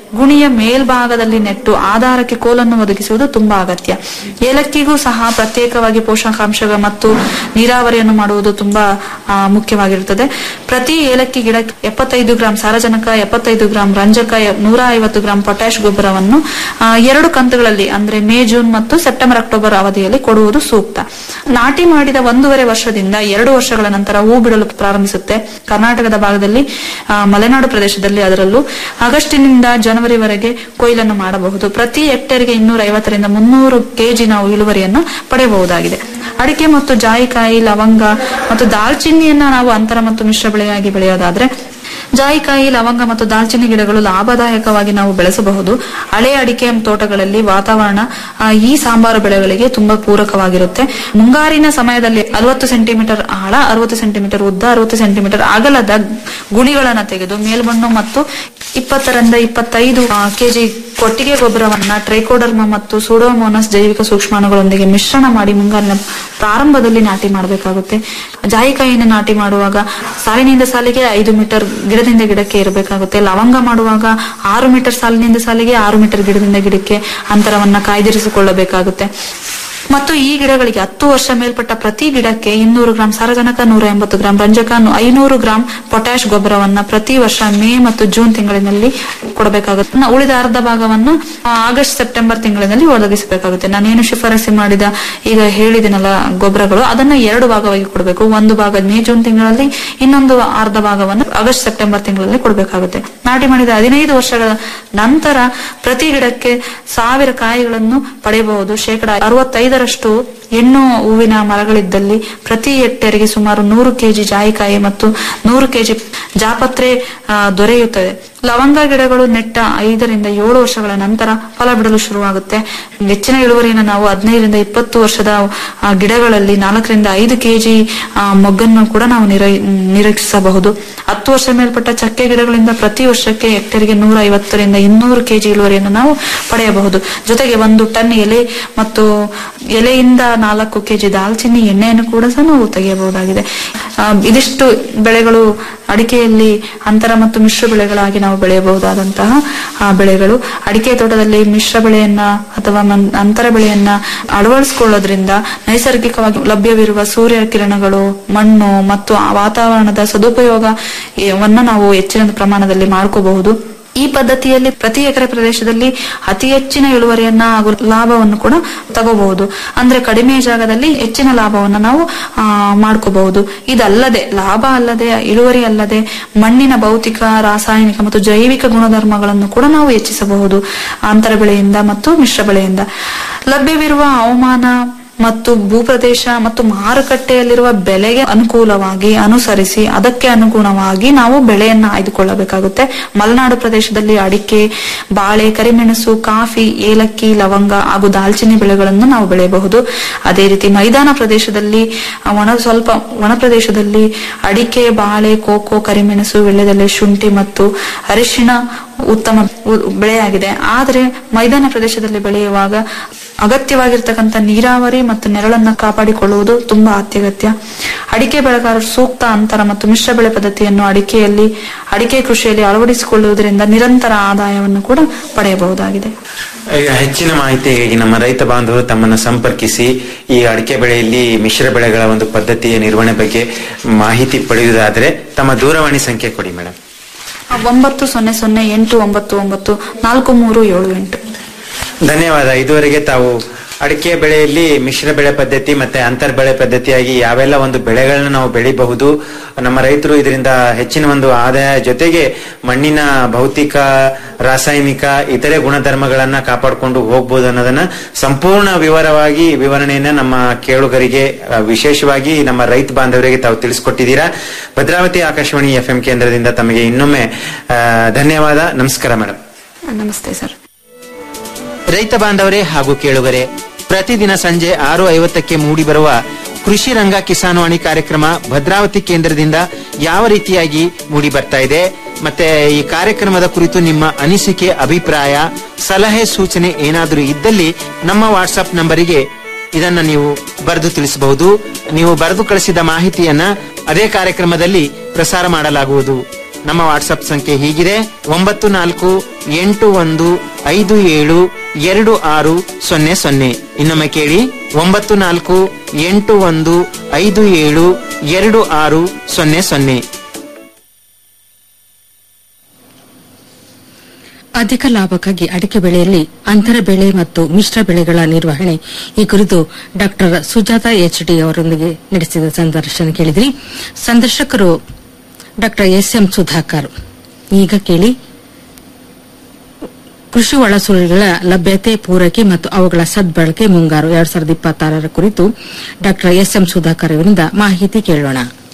ಗುಣಿಯ ಮೇಲ್ಭಾಗದಲ್ಲಿ ನೆಟ್ಟು ಆಧಾರಕ್ಕೆ ಕೋಲನ್ನು ಒದಗಿಸುವುದು ತುಂಬಾ ಅಗತ್ಯ ಏಲಕ್ಕಿಗೂ ಸಹ ಪ್ರತ್ಯೇಕವಾಗಿ ಪೋಷಕಾಂಶ ಮತ್ತು ನೀರಾವರಿಯನ್ನು ಮಾಡುವುದು ತುಂಬಾ ಆ, ಮುಖ್ಯವಾಗಿರುತ್ತದೆ ಪ್ರತಿ ಏಲಕ್ಕಿ ಗಿಡಕ್ಕೆ ಎಪ್ಪತ್ತೈದು ಗ್ರಾಂ ಸಾರಜನಕ ಎಪ್ಪತ್ತೈದು ಗ್ರಾಂ ರಂಜಕ ಎ- ನೂರ ಐವತ್ತು ಗ್ರಾಂ ಪೊಟ್ಯಾಶ್ ಗೊಬ್ಬರವನ್ನು ಆ, ಎರಡು ಕಂತುಗಳಲ್ಲಿ ಅಂದ್ರೆ ಮೇ ಜೂನ್ ಮತ್ತು ಸೆಪ್ಟೆಂಬರ್ ಅಕ್ಟೋಬರ್ ಅವಧಿಯಲ್ಲಿ ಕೊಡುವುದು ಸೂಕ್ತ ನಾಟಿ ಮಾಡಿದ ಒಂದೂವರೆ ವರ್ಷದಿಂದ ಎರಡು ವರ್ಷಗಳ ನಂತರ ಹೂ ಬಿಡಲು ಪ್ರಾರಂಭಿಸುತ್ತೆ ಕರ್ನಾಟಕದ ಭಾಗದಲ್ಲಿ ಆ, ಮಲೆನಾಡು ಪ್ರದೇಶದಲ್ಲಿ ಅದರಲ್ಲೂ ಆಗಸ್ಟಿನಿಂದ ಜನವರಿವರೆಗೆ ಕೊಯ್ಲನ್ನು ಮಾಡಬಹುದು ಪ್ರತಿ ಹೆಕ್ಟೇರ್ಗೆ ಇನ್ನೂರ ಐವತ್ತರಿಂದ ಮುನ್ನೂರು ಕೆಜಿ ನಾವು ಇಳುವರಿಯನ್ನು ಪಡೆಯಬಹುದಾಗಿದೆ ಅಡಿಕೆ ಮತ್ತು ಜಾಯಿಕಾಯಿ ಲವಂಗ ಮತ್ತು ದಾಲ್ಚಿನ್ನಿಯನ್ನ ನಾವು ಅಂತರ ಮತ್ತು ಮಿಶ್ರ ಬೆಳೆಯಾಗಿ ಬೆಳೆಯೋದಾದ್ರೆ ಜಾಯಿಕಾಯಿ ಲವಂಗ ಮತ್ತು ದಾಲ್ಚಿನ್ನಿ ಗಿಡಗಳು ಲಾಭದಾಯಕವಾಗಿ ನಾವು ಬೆಳೆಸಬಹುದು ಹಳೆ ಅಡಿಕೆ ತೋಟಗಳಲ್ಲಿ ವಾತಾವರಣ ಆ, ಈ ಸಾಂಬಾರು ಬೆಳೆಗಳಿಗೆ ತುಂಬಾ ಪೂರಕವಾಗಿರುತ್ತೆ ಮುಂಗಾರಿನ ಸಮಯದಲ್ಲಿ ಅರವತ್ತು ಸೆಂಟಿಮೀಟರ್ ಆಳ ಅರವತ್ತು ಸೆಂಟಿಮೀಟರ್ ಉದ್ದ ಅರವತ್ತು ಸೆಂಟಿಮೀಟರ್ ಅಗಲದ ಗುಣಿಗಳನ್ನ ತೆಗೆದು ಮೇಲ್ಮಣ್ಣು ಮತ್ತು ಇಪ್ಪತ್ತರಿಂದ ಇಪ್ಪತ್ತೈದು ಆ, ಕೆಜಿ ಕೊಟ್ಟಿಗೆ ಗೊಬ್ಬರವನ್ನ ಟ್ರೈಕೋಡರ್ಮ ಮತ್ತು ಸೂಡೋಮೋನಸ್ ಜೈವಿಕ ಸೂಕ್ಷ್ಮಾಣುಗಳೊಂದಿಗೆ ಮಿಶ್ರಣ ಮಾಡಿ ಮುಂಗಾರಿನ ಪ್ರಾರಂಭದಲ್ಲಿ ನಾಟಿ ಮಾಡಬೇಕಾಗುತ್ತೆ ಜಾಯಿಕಾಯಿನ ನಾಟಿ ಮಾಡುವಾಗ ಸಾಲಿನಿಂದ ಸಾಲಿಗೆ ಐದು ಮೀಟರ್ ಗಿಡದಿಂದ ಗಿಡಕ್ಕೆ ಇರಬೇಕಾಗುತ್ತೆ ಲವಂಗ ಮಾಡುವಾಗ ಆರು ಮೀಟರ್ ಸಾಲಿನಿಂದ ಸಾಲಿಗೆ ಆರು ಮೀಟರ್ ಗಿಡದಿಂದ ಗಿಡಕ್ಕೆ ಅಂತರವನ್ನ ಕಾಯ್ದಿರಿಸಿಕೊಳ್ಳಬೇಕಾಗುತ್ತೆ ಮತ್ತು ಈ ಗಿಡಗಳಿಗೆ ಹತ್ತು ವರ್ಷ ಮೇಲ್ಪಟ್ಟ ಪ್ರತಿ ಗಿಡಕ್ಕೆ ಇನ್ನೂರು ಗ್ರಾಂ ಸಾರಜನಕ ನೂರ ಎಂಬತ್ತು ಗ್ರಾಂ ರಂಜಕ ನು- ಐನೂರು ಗ್ರಾಂ ಪೊಟ್ಯಾಶ್ ಗೊಬ್ಬರವನ್ನ ಪ್ರತಿ ವರ್ಷ ಮೇ ಮತ್ತು ಜೂನ್ ತಿಂಗಳಿನಲ್ಲಿ ಕೊಡಬೇಕಾಗುತ್ತೆ ನ- ಉಳಿದ ಅರ್ಧ ಭಾಗವನ್ನು ಆ, ಆಗಸ್ಟ್ ಸೆಪ್ಟೆಂಬರ್ ತಿಂಗಳಿನಲ್ಲಿ ಒದಗಿಸಬೇಕಾಗುತ್ತೆ ನಾನೇನು ಶಿಫಾರಸು ಮಾಡಿದ ಈಗ ಹೇಳಿದಿನಲ್ಲ ಗೊಬ್ಬರಗಳು ಅದನ್ನ ಎರಡು ಭಾಗವಾಗಿ ಕೊಡಬೇಕು ಒಂದು ಭಾಗ ಮೇ ಜೂನ್ ತಿಂಗಳಲ್ಲಿ ಇನ್ನೊಂದು ಅರ್ಧ ಭಾಗವನ್ನು ಆಗಸ್ಟ್ ಸೆಪ್ಟೆಂಬರ್ ತಿಂಗಳಲ್ಲಿ ಕೊಡಬೇಕಾಗುತ್ತೆ ನಾಟಿ ಮಾಡಿದ ಹದಿನೈದು ವರ್ಷಗಳ ನಂತರ ಪ್ರತಿ ಗಿಡಕ್ಕೆ ಸಾವಿರ ಕಾಯಿಗಳನ್ನು ಪಡೆಯಬಹುದು ಶೇಕಡ ಅರವತ್ತೈದರಷ್ಟು ಹೆಣ್ಣು ಹೂವಿನ ಮರಗಳಿದ್ದಲ್ಲಿ ಪ್ರತಿ ಹೆಕ್ಟೇರ್ಗೆ ಸುಮಾರು ನೂರು ಕೆಜಿ ಜಾಯಿಕಾಯಿ ಮತ್ತು ನೂರು ಕೆಜಿ ಜಾಪತ್ರೆ ಆ, ದೊರೆಯುತ್ತದೆ ಲವಂಗ ಗಿಡಗಳು ನೆಟ್ಟ ಐದರಿಂದ ಏಳು ವರ್ಷಗಳ ನಂತರ ಫಲ ಬಿಡಲು ಶುರುವಾಗುತ್ತೆ ಹೆಚ್ಚಿನ ಇಳುವರಿಯನ್ನು ನಾವು ಹದಿನೈದರಿಂದ ಇಪ್ಪತ್ತು ವರ್ಷದ ಆ, ಗಿಡಗಳಲ್ಲಿ ನಾಲ್ಕರಿಂದ ಐದು ಕೆಜಿ ಮೊಗ್ಗನ್ನು ಕೂಡ ನಾವು ನಿರ- ನಿರೀಕ್ಷಿಸಬಹುದು ಹತ್ತು ವರ್ಷ ಮೇಲ್ಪಟ್ಟ ಚಕ್ಕೆ ಗಿಡಗಳಿಂದ ಪ್ರತಿ ವರ್ಷಕ್ಕೆ ಹೆಕ್ಟೇರ್ಗೆ ನೂರ ಐವತ್ತರಿಂದ ಇನ್ನೂರು ಕೆಜಿ ಇಳುವರಿಯನ್ನು ನಾವು ಪಡೆಯಬಹುದು ಜೊತೆಗೆ ಒಂದು ಟನ್ ಎಲೆ ಮತ್ತು ಎಲೆಯಿಂದ ನಾಲ್ಕು ಕೆಜಿ ದಾಲ್ಚಿನ್ನಿ ಎಣ್ಣೆಯನ್ನು ಕೂಡ ಸಹ ನಾವು ತೆಗೆಯಬಹುದಾಗಿದೆ ಆ, ಇದಿಷ್ಟು ಬೆಳೆಗಳು ಅಡಿಕೆಯಲ್ಲಿ ಅಂತರ ಮತ್ತು ಮಿಶ್ರ ಬೆಳೆಗಳಾಗಿ ನಾವು ಬೆಳೆಯಬಹುದಾದಂತಹ ಆ, ಬೆಳೆಗಳು ಅಡಿಕೆ ತೋಟದಲ್ಲಿ ಮಿಶ್ರ ಬೆಳೆಯನ್ನ ಅಥವಾ ಮನ್- ಅಂತರ ಬೆಳೆಯನ್ನ ಅಳವಡಿಸಿಕೊಳ್ಳೋದ್ರಿಂದ ನೈಸರ್ಗಿಕವಾಗಿ ಲಭ್ಯವಿರುವ ಸೂರ್ಯ ಕಿರಣಗಳು ಮಣ್ಣು ಮತ್ತು ಆ ವಾತಾವರಣದ ಸದುಪಯೋಗ ವನ್ನ ನಾವು ಹೆಚ್ಚಿನ ಪ್ರಮಾಣದಲ್ಲಿ ಮಾಡ್ಕೋಬಹುದು ಈ ಪದ್ಧತಿಯಲ್ಲಿ ಪ್ರತಿ ಎಕರೆ ಪ್ರದೇಶದಲ್ಲಿ ಅತಿ ಹೆಚ್ಚಿನ ಇಳುವರಿಯನ್ನ ಹಾಗೂ ಲಾಭವನ್ನು ಕೂಡ ತಗೋಬಹುದು ಅಂದ್ರೆ ಕಡಿಮೆ ಜಾಗದಲ್ಲಿ ಹೆಚ್ಚಿನ ಲಾಭವನ್ನ ನಾವು ಆ, ಮಾಡ್ಕೋಬಹುದು ಇದಲ್ಲದೆ ಲಾಭ ಅಲ್ಲದೆ ಇಳುವರಿ ಅಲ್ಲದೆ ಮಣ್ಣಿನ ಭೌತಿಕ ರಾಸಾಯನಿಕ ಮತ್ತು ಜೈವಿಕ ಗುಣಧರ್ಮಗಳನ್ನು ಕೂಡ ನಾವು ಹೆಚ್ಚಿಸಬಹುದು ಅಂತರ ಬೆಳೆಯಿಂದ ಮತ್ತು ಮಿಶ್ರ ಬೆಳೆಯಿಂದ ಲಭ್ಯವಿರುವ ಹವಾಮಾನ ಮತ್ತು ಭೂಪ್ರದೇಶ ಮತ್ತು ಮಾರುಕಟ್ಟೆಯಲ್ಲಿರುವ ಬೆಲೆಗೆ ಅನುಕೂಲವಾಗಿ ಅನುಸರಿಸಿ ಅದಕ್ಕೆ ಅನುಗುಣವಾಗಿ ನಾವು ಬೆಳೆಯನ್ನ ಆಯ್ದುಕೊಳ್ಳಬೇಕಾಗುತ್ತೆ ಮಲೆನಾಡು ಪ್ರದೇಶದಲ್ಲಿ ಅಡಿಕೆ ಬಾಳೆ ಕರಿಮೆಣಸು ಕಾಫಿ ಏಲಕ್ಕಿ ಲವಂಗ ಹಾಗೂ ದಾಲ್ಚಿನ್ನಿ ಬೆಳೆಗಳನ್ನು ನಾವು ಬೆಳೆಯಬಹುದು ಅದೇ ರೀತಿ ಮೈದಾನ ಪ್ರದೇಶದಲ್ಲಿ ಆ, ಒಣ ಸ್ವಲ್ಪ ಒಣ ಪ್ರದೇಶದಲ್ಲಿ ಅಡಿಕೆ ಬಾಳೆ ಕೋಕೋ ಕರಿಮೆಣಸು ವೀಳ್ಯದೆಲೆ ಶುಂಠಿ ಮತ್ತು ಅರಿಶಿಣ ಉತ್ತಮ ಉ- ಬೆಳೆಯಾಗಿದೆ ಆದರೆ ಮೈದಾನ ಪ್ರದೇಶದಲ್ಲಿ ಬೆಳೆಯುವಾಗ ಅಗತ್ಯವಾಗಿರ್ತಕ್ಕಂಥ ನೀರಾವರಿ ಮತ್ತು ನೆರಳನ್ನ ಕಾಪಾಡಿಕೊಳ್ಳುವುದು ತುಂಬಾ ಅತ್ಯಗತ್ಯ ಅಡಿಕೆ ಬೆಳೆಗಾರರು ಸೂಕ್ತ ಅಂತರ ಮತ್ತು ಮಿಶ್ರ ಬೆಳೆ ಪದ್ಧತಿಯನ್ನು ಅಡಿಕೆಯಲ್ಲಿ ಅಡಿಕೆ ಕೃಷಿಯಲ್ಲಿ ಅಳವಡಿಸಿಕೊಳ್ಳುವುದರಿಂದ ನಿರಂತರ ಆದಾಯವನ್ನು ಕೂಡ ಪಡೆಯಬಹುದಾಗಿದೆ
ಈಗ ಹೆಚ್ಚಿನ ಮಾಹಿತಿಗಾಗಿ ನಮ್ಮ ರೈತ ಬಾಂಧವರು ತಮ್ಮನ್ನು ಸಂಪರ್ಕಿಸಿ ಈ ಅಡಿಕೆ ಬೆಳೆಯಲ್ಲಿ ಮಿಶ್ರ ಬೆಳೆಗಳ ಒಂದು ಪದ್ಧತಿಯ ನಿರ್ವಹಣೆ ಬಗ್ಗೆ ಮಾಹಿತಿ ಪಡೆಯುವುದಾದರೆ ತಮ್ಮ ದೂರವಾಣಿ ಸಂಖ್ಯೆ ಕೊಡಿ ಮೇಡಮ್
ಒಂಬತ್ತು ಸೊನ್ನೆ ಸೊನ್ನೆ ಎಂಟು ಒಂಬತ್ತು ಒಂಬತ್ತು ನಾಲ್ಕು ಮೂರು ಏಳು ಎಂಟು
ಧನ್ಯವಾದ ಇದುವರೆಗೆ ತಾವು ಅಡಿಕೆ ಬೆಳೆಯಲ್ಲಿ ಮಿಶ್ರ ಬೆಳೆ ಪದ್ಧತಿ ಮತ್ತೆ ಅಂತರ್ ಬೆಳೆ ಪದ್ಧತಿಯಾಗಿ ಯಾವೆಲ್ಲ ಒಂದು ಬೆಳೆಗಳನ್ನ ನಾವು ಬೆಳಿಬಹುದು ನಮ್ಮ ರೈತರು ಇದರಿಂದ ಹೆಚ್ಚಿನ ಒಂದು ಆದಾಯ ಜೊತೆಗೆ ಮಣ್ಣಿನ ಭೌತಿಕ ರಾಸಾಯನಿಕ ಇತರೆ ಗುಣಧರ್ಮಗಳನ್ನ ಕಾಪಾಡಿಕೊಂಡು ಹೋಗ್ಬೋದು ಅನ್ನೋದನ್ನ ಸಂಪೂರ್ಣ ವಿವರವಾಗಿ ವಿವರಣೆಯನ್ನ ನಮ್ಮ ಕೇಳುಗರಿಗೆ ಆ, ವಿಶೇಷವಾಗಿ ನಮ್ಮ ರೈತ ಬಾಂಧವರಿಗೆ ತಾವು ತಿಳಿಸ್ಕೊಟ್ಟಿದ್ದೀರಾ ಭದ್ರಾವತಿ ಆಕಾಶವಾಣಿ ಎಫ್ ಕೇಂದ್ರದಿಂದ ತಮಗೆ ಇನ್ನೊಮ್ಮೆ ಆ, ಧನ್ಯವಾದ ನಮಸ್ಕಾರ ಮೇಡಮ್
ನಮಸ್ತೆ ಸರ್
ರೈತ ಬಾಂಧವರೇ ಹಾಗೂ ಕೇಳುಗರೆ ಪ್ರತಿದಿನ ಸಂಜೆ ಆರು ಐವತ್ತಕ್ಕೆ ಮೂಡಿಬರುವ ಕೃಷಿ ರಂಗ ಕಿಸಾನ್ವಾಣಿ ಕಾರ್ಯಕ್ರಮ ಭದ್ರಾವತಿ ಕೇಂದ್ರದಿಂದ ಯಾವ ರೀತಿಯಾಗಿ ಮೂಡಿ ಬರ್ತಾ ಇದೆ ಮತ್ತೆ ಈ ಕಾರ್ಯಕ್ರಮದ ಕುರಿತು ನಿಮ್ಮ ಅನಿಸಿಕೆ ಅಭಿಪ್ರಾಯ ಸಲಹೆ ಸೂಚನೆ ಏನಾದರೂ ಇದ್ದಲ್ಲಿ ನಮ್ಮ ವಾಟ್ಸ್ಆಪ್ ನಂಬರಿಗೆ ಇದನ್ನ ನೀವು ಬರೆದು ತಿಳಿಸಬಹುದು ನೀವು ಬರೆದು ಕಳಿಸಿದ ಮಾಹಿತಿಯನ್ನ ಅದೇ ಕಾರ್ಯಕ್ರಮದಲ್ಲಿ ಪ್ರಸಾರ ಮಾಡಲಾಗುವುದು ನಮ್ಮ ವಾಟ್ಸ್ಆಪ್ ಸಂಖ್ಯೆ ಹೀಗಿದೆ ಒಂಬತ್ತು ನಾಲ್ಕು ಎಂಟು ಒಂದು ಐದು ಏಳು ಎರಡು ಆರು ಸೊನ್ನೆ ಸೊನ್ನೆ ಇನ್ನೊಮ್ಮೆ ಕೇಳಿ ಒಂಬತ್ತು ನಾಲ್ಕು ಎಂಟು ಒಂದು ಐದು ಏಳು ಎರಡು ಆರು ಸೊನ್ನೆ ಸೊನ್ನೆ
ಅಧಿಕ ಲಾಭಕ್ಕಾಗಿ ಅಡಿಕೆ ಬೆಳೆಯಲ್ಲಿ ಅಂತರ ಬೆಳೆ ಮತ್ತು ಮಿಶ್ರ ಬೆಳೆಗಳ ನಿರ್ವಹಣೆ ಈ ಕುರಿತು ಡಾಕ್ಟರ್ ಸುಜಾತ ಎಚ್ ಡಿ ಅವರೊಂದಿಗೆ ನಡೆಸಿದ ಸಂದರ್ಶನ ಕೇಳಿದ್ರಿ ಸಂದರ್ಶಕರು ಡಾಕ್ಟರ್ ಎಸ್ ಎಂ ಸುಧಾಕರ್ ಈಗ ಕೇಳಿ ಕೃಷಿ ಒಳಸುಳಿಗಳ ಲಭ್ಯತೆ ಪೂರೈಕೆ ಮತ್ತು ಅವುಗಳ ಸದ್ಬಳಕೆ ಮುಂಗಾರು ಎರಡ್ ಸಾವಿರದ ಇಪ್ಪತ್ತಾರರ ಕುರಿತು ಡಾಕ್ಟರ್ ಎಸ್ ಎಂ ಸುಧಾಕರ್ ಅವರಿಂದ ಮಾಹಿತಿ ಕೇಳೋಣ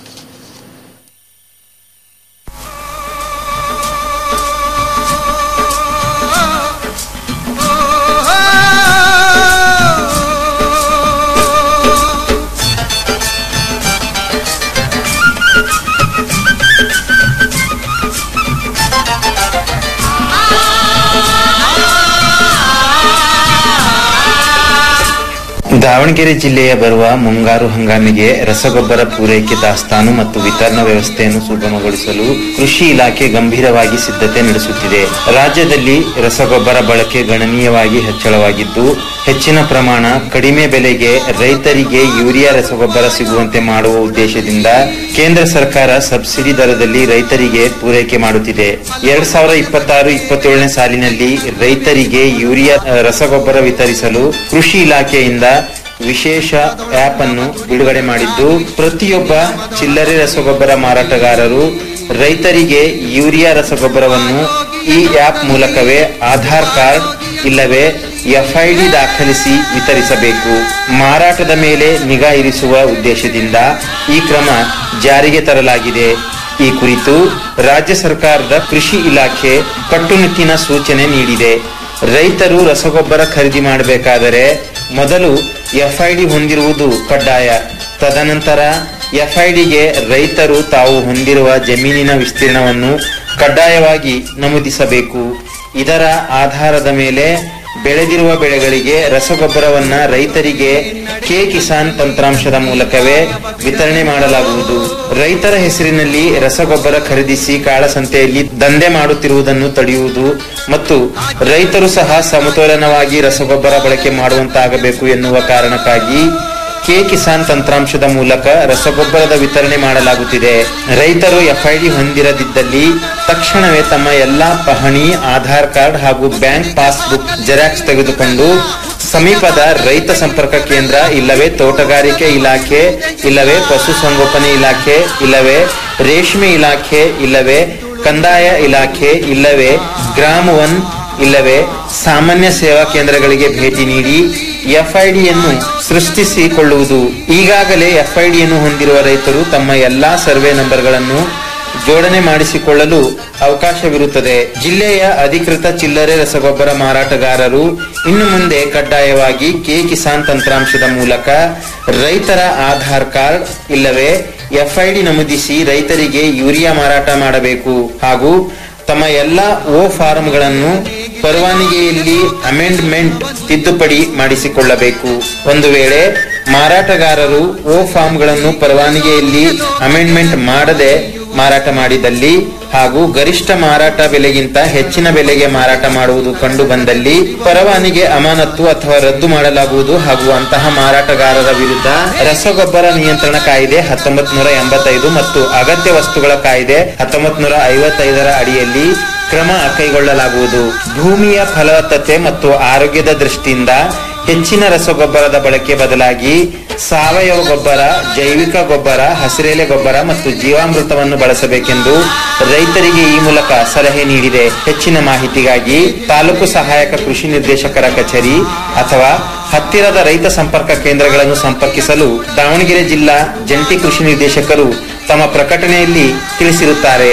ದಾವಣಗೆರೆ ಜಿಲ್ಲೆಯ ಬರುವ ಮುಂಗಾರು ಹಂಗಾಮಿಗೆ ರಸಗೊಬ್ಬರ ಪೂರೈಕೆ ದಾಸ್ತಾನು ಮತ್ತು ವಿತರಣಾ ವ್ಯವಸ್ಥೆಯನ್ನು ಸುಗಮಗೊಳಿಸಲು ಕೃಷಿ ಇಲಾಖೆ ಗಂಭೀರವಾಗಿ ಸಿದ್ಧತೆ ನಡೆಸುತ್ತಿದೆ ರಾಜ್ಯದಲ್ಲಿ ರಸಗೊಬ್ಬರ ಬಳಕೆ ಗಣನೀಯವಾಗಿ ಹೆಚ್ಚಳವಾಗಿದ್ದು ಹೆಚ್ಚಿನ ಪ್ರಮಾಣ ಕಡಿಮೆ ಬೆಲೆಗೆ ರೈತರಿಗೆ ಯೂರಿಯಾ ರಸಗೊಬ್ಬರ ಸಿಗುವಂತೆ ಮಾಡುವ ಉದ್ದೇಶದಿಂದ ಕೇಂದ್ರ ಸರ್ಕಾರ ಸಬ್ಸಿಡಿ ದರದಲ್ಲಿ ರೈತರಿಗೆ ಪೂರೈಕೆ ಮಾಡುತ್ತಿದೆ ಎರಡ್ ಸಾವಿರದ ಇಪ್ಪತ್ತಾರು ಇಪ್ಪತ್ತೇಳನೇ ಸಾಲಿನಲ್ಲಿ ರೈತರಿಗೆ ಯೂರಿಯಾ ಅಹ್, ರಸಗೊಬ್ಬರ ವಿತರಿಸಲು ಕೃಷಿ ಇಲಾಖೆಯಿಂದ ವಿಶೇಷ ಆಪ್ ಅನ್ನು ಬಿಡುಗಡೆ ಮಾಡಿದ್ದು ಪ್ರತಿಯೊಬ್ಬ ಚಿಲ್ಲರೆ ರಸಗೊಬ್ಬರ ಮಾರಾಟಗಾರರು ರೈತರಿಗೆ ಯೂರಿಯಾ ರಸಗೊಬ್ಬರವನ್ನು ಈ ಆಪ್ ಮೂಲಕವೇ ಆಧಾರ್ ಕಾರ್ಡ್ ಇಲ್ಲವೇ ಎಫ್ಐಡಿ ದಾಖಲಿಸಿ ವಿತರಿಸಬೇಕು ಮಾರಾಟದ ಮೇಲೆ ನಿಗಾ ಇರಿಸುವ ಉದ್ದೇಶದಿಂದ ಈ ಕ್ರಮ ಜಾರಿಗೆ ತರಲಾಗಿದೆ ಈ ಕುರಿತು ರಾಜ್ಯ ಸರ್ಕಾರದ ಕೃಷಿ ಇಲಾಖೆ ಕಟ್ಟುನಿಟ್ಟಿನ ಸೂಚನೆ ನೀಡಿದೆ ರೈತರು ರಸಗೊಬ್ಬರ ಖರೀದಿ ಮಾಡಬೇಕಾದರೆ ಮೊದಲು ಎಫ್ಐಡಿ ಹೊಂದಿರುವುದು ಕಡ್ಡಾಯ ತದನಂತರ ಎಫ್ಐಡಿಗೆ ರೈತರು ತಾವು ಹೊಂದಿರುವ ಜಮೀನಿನ ವಿಸ್ತೀರ್ಣವನ್ನು ಕಡ್ಡಾಯವಾಗಿ ನಮೂದಿಸಬೇಕು ಇದರ ಆಧಾರದ ಮೇಲೆ ಬೆಳೆದಿರುವ ಬೆಳೆಗಳಿಗೆ ರಸಗೊಬ್ಬರವನ್ನ ರೈತರಿಗೆ ಕೆ ಕಿಸಾನ್ ತಂತ್ರಾಂಶದ ಮೂಲಕವೇ ವಿತರಣೆ ಮಾಡಲಾಗುವುದು ರೈತರ ಹೆಸರಿನಲ್ಲಿ ರಸಗೊಬ್ಬರ ಖರೀದಿಸಿ ಕಾಳಸಂತೆಯಲ್ಲಿ ದಂಧೆ ಮಾಡುತ್ತಿರುವುದನ್ನು ತಡೆಯುವುದು ಮತ್ತು ರೈತರು ಸಹ ಸಮತೋಲನವಾಗಿ ರಸಗೊಬ್ಬರ ಬಳಕೆ ಮಾಡುವಂತಾಗಬೇಕು ಎನ್ನುವ ಕಾರಣಕ್ಕಾಗಿ ಕೆ ಕಿಸಾನ್ ತಂತ್ರಾಂಶದ ಮೂಲಕ ರಸಗೊಬ್ಬರದ ವಿತರಣೆ ಮಾಡಲಾಗುತ್ತಿದೆ ರೈತರು ಎಫ್ಐಡಿ ಹೊಂದಿರದಿದ್ದಲ್ಲಿ ತಕ್ಷಣವೇ ತಮ್ಮ ಎಲ್ಲಾ ಪಹಣಿ ಆಧಾರ್ ಕಾರ್ಡ್ ಹಾಗೂ ಬ್ಯಾಂಕ್ ಪಾಸ್ಬುಕ್ ಜೆರಾಕ್ಸ್ ತೆಗೆದುಕೊಂಡು ಸಮೀಪದ ರೈತ ಸಂಪರ್ಕ ಕೇಂದ್ರ ಇಲ್ಲವೇ ತೋಟಗಾರಿಕೆ ಇಲಾಖೆ ಇಲ್ಲವೇ ಪಶುಸಂಗೋಪನೆ ಇಲಾಖೆ ಇಲ್ಲವೇ ರೇಷ್ಮೆ ಇಲಾಖೆ ಇಲ್ಲವೇ ಕಂದಾಯ ಇಲಾಖೆ ಇಲ್ಲವೇ ಗ್ರಾಮ ಒನ್ ಇಲ್ಲವೇ ಸಾಮಾನ್ಯ ಸೇವಾ ಕೇಂದ್ರಗಳಿಗೆ ಭೇಟಿ ನೀಡಿ ಎಫ್ಐಡಿಯನ್ನು ಸೃಷ್ಟಿಸಿಕೊಳ್ಳುವುದು ಈಗಾಗಲೇ ಎಫ್ಐಡಿಯನ್ನು ಹೊಂದಿರುವ ರೈತರು ತಮ್ಮ ಎಲ್ಲಾ ಸರ್ವೆ ನಂಬರ್ಗಳನ್ನು ಜೋಡಣೆ ಮಾಡಿಸಿಕೊಳ್ಳಲು ಅವಕಾಶವಿರುತ್ತದೆ ಜಿಲ್ಲೆಯ ಅಧಿಕೃತ ಚಿಲ್ಲರೆ ರಸಗೊಬ್ಬರ ಮಾರಾಟಗಾರರು ಇನ್ನು ಮುಂದೆ ಕಡ್ಡಾಯವಾಗಿ ಕೆ ಕಿಸಾನ್ ತಂತ್ರಾಂಶದ ಮೂಲಕ ರೈತರ ಆಧಾರ್ ಕಾರ್ಡ್ ಇಲ್ಲವೇ ಎಫ್ಐಡಿ ನಮೂದಿಸಿ ರೈತರಿಗೆ ಯೂರಿಯಾ ಮಾರಾಟ ಮಾಡಬೇಕು ಹಾಗೂ ತಮ್ಮ ಎಲ್ಲ ಓ ಫಾರಂಗಳನ್ನು ಪರವಾನಗಿಯಲ್ಲಿ ಅಮೆಂಡ್ಮೆಂಟ್ ತಿದ್ದುಪಡಿ ಮಾಡಿಸಿಕೊಳ್ಳಬೇಕು ಒಂದು ವೇಳೆ ಮಾರಾಟಗಾರರು ಓ ಫಾರ್ಮ್ಗಳನ್ನು ಪರವಾನಗಿಯಲ್ಲಿ ಅಮೆಂಡ್ಮೆಂಟ್ ಮಾಡದೆ ಮಾರಾಟ ಮಾಡಿದಲ್ಲಿ ಹಾಗೂ ಗರಿಷ್ಠ ಮಾರಾಟ ಬೆಲೆಗಿಂತ ಹೆಚ್ಚಿನ ಬೆಲೆಗೆ ಮಾರಾಟ ಮಾಡುವುದು ಕಂಡು ಬಂದಲ್ಲಿ ಪರವಾನಗಿ ಅಮಾನತ್ತು ಅಥವಾ ರದ್ದು ಮಾಡಲಾಗುವುದು ಹಾಗೂ ಅಂತಹ ಮಾರಾಟಗಾರರ ವಿರುದ್ಧ ರಸಗೊಬ್ಬರ ನಿಯಂತ್ರಣ ಕಾಯ್ದೆ ಹತ್ತೊಂಬತ್ ನೂರ ಎಂಬತ್ತೈದು ಮತ್ತು ಅಗತ್ಯ ವಸ್ತುಗಳ ಕಾಯ್ದೆ ಹತ್ತೊಂಬತ್ ನೂರ ಐವತ್ತೈದರ ಅಡಿಯಲ್ಲಿ ಕ್ರಮ ಕೈಗೊಳ್ಳಲಾಗುವುದು ಭೂಮಿಯ ಫಲವತ್ತತೆ ಮತ್ತು ಆರೋಗ್ಯದ ದೃಷ್ಟಿಯಿಂದ ಹೆಚ್ಚಿನ ರಸಗೊಬ್ಬರದ ಬಳಕೆ ಬದಲಾಗಿ ಸಾವಯವ ಗೊಬ್ಬರ ಜೈವಿಕ ಗೊಬ್ಬರ ಹಸಿರೆಲೆ ಗೊಬ್ಬರ ಮತ್ತು ಜೀವಾಮೃತವನ್ನು ಬಳಸಬೇಕೆಂದು ರೈತರಿಗೆ ಈ ಮೂಲಕ ಸಲಹೆ ನೀಡಿದೆ ಹೆಚ್ಚಿನ ಮಾಹಿತಿಗಾಗಿ ತಾಲೂಕು ಸಹಾಯಕ ಕೃಷಿ ನಿರ್ದೇಶಕರ ಕಚೇರಿ ಅಥವಾ ಹತ್ತಿರದ ರೈತ ಸಂಪರ್ಕ ಕೇಂದ್ರಗಳನ್ನು ಸಂಪರ್ಕಿಸಲು ದಾವಣಗೆರೆ ಜಿಲ್ಲಾ ಜಂಟಿ ಕೃಷಿ ನಿರ್ದೇಶಕರು ತಮ್ಮ ಪ್ರಕಟಣೆಯಲ್ಲಿ ತಿಳಿಸಿರುತ್ತಾರೆ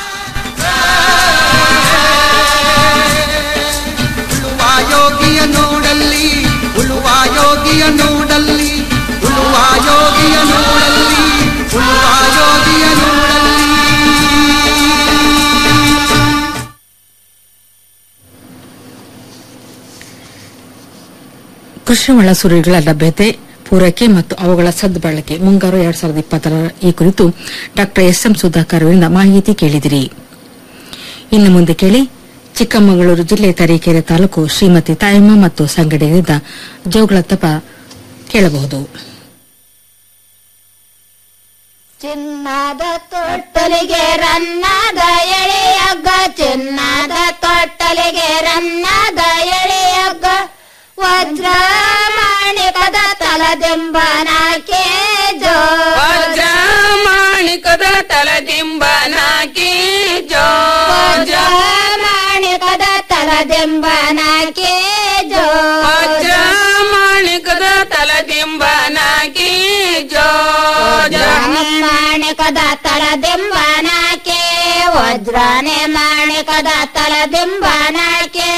ಉಳುವ ಯೋಗಿಯ ನೋಡಲ್ಲಿ ಉಳುವ ಯೋಗಿಯ ನೋಡಲ್ಲಿ ಉಳುವ ಯೋಗಿಯ ನೋಡಲ್ಲಿ ಉಳುವ ಯೋಗಿಯ ನೋಡಲ್ಲಿ
ಕೃಷಿ ಒಳಸುರಿಗಳ ಲಭ್ಯತೆ ಪೂರೈಕೆ ಮತ್ತು ಅವುಗಳ ಸದ್ಬಳಕೆ ಮುಂಗಾರು ಎರಡ್ ಸಾವಿರದ ಇಪ್ಪತ್ತರ ಈ ಕುರಿತು ಡಾ ಎಸ್ ಎಂ ಸುಧಾಕರ್ ಅವರಿಂದ ಮಾಹಿತಿ ಕೇಳಿದಿರಿ ಇನ್ನು ಮುಂದೆ ಕೇಳಿ ಚಿಕ್ಕಮಗಳೂರು ಜಿಲ್ಲೆ ತರೀಕೆರೆ ತಾಲೂಕು ಶ್ರೀಮತಿ ತಾಯಮ್ಮ ಮತ್ತು ಸಂಗಡಿಗರಿಂದ ಜೋಗಳ ತಪ ಕೇಳಬಹುದು
ಚಿನ್ನದ ತೊಟ್ಟಲಿಗೆ ರನ್ನದ ಎಳೆಯಗ್ಗ ಚಿನ್ನದ ತೊಟ್ಟಲಿಗೆ ರನ್ನದ ಎಳೆಯಗ್ಗ ವಜ್ರ ಮಾಣಿಕದ ತಲದಿಂಬನಾಕೆ ಜೋ
ವಜ್ರ ಮಾಣಿಕದ ತಲದಿಂಬನಾಕೆ ಜೋ
ವಜ್ರ ಮಾಣಿಕದ ತಲದಿಂಬನಾಕೆ ಜೋ
ವಜ್ರ ಮಾಣಿಕದ ತಲದಿಂಬನಾಕೆ ಜೋ
ಮಾಣಿಕದ ತಲದಿಂಬನಾಕೆ ವಜ್ರನೆ ಮಾಣಿಕದ ತಲದಿಂಬನಾಕೆ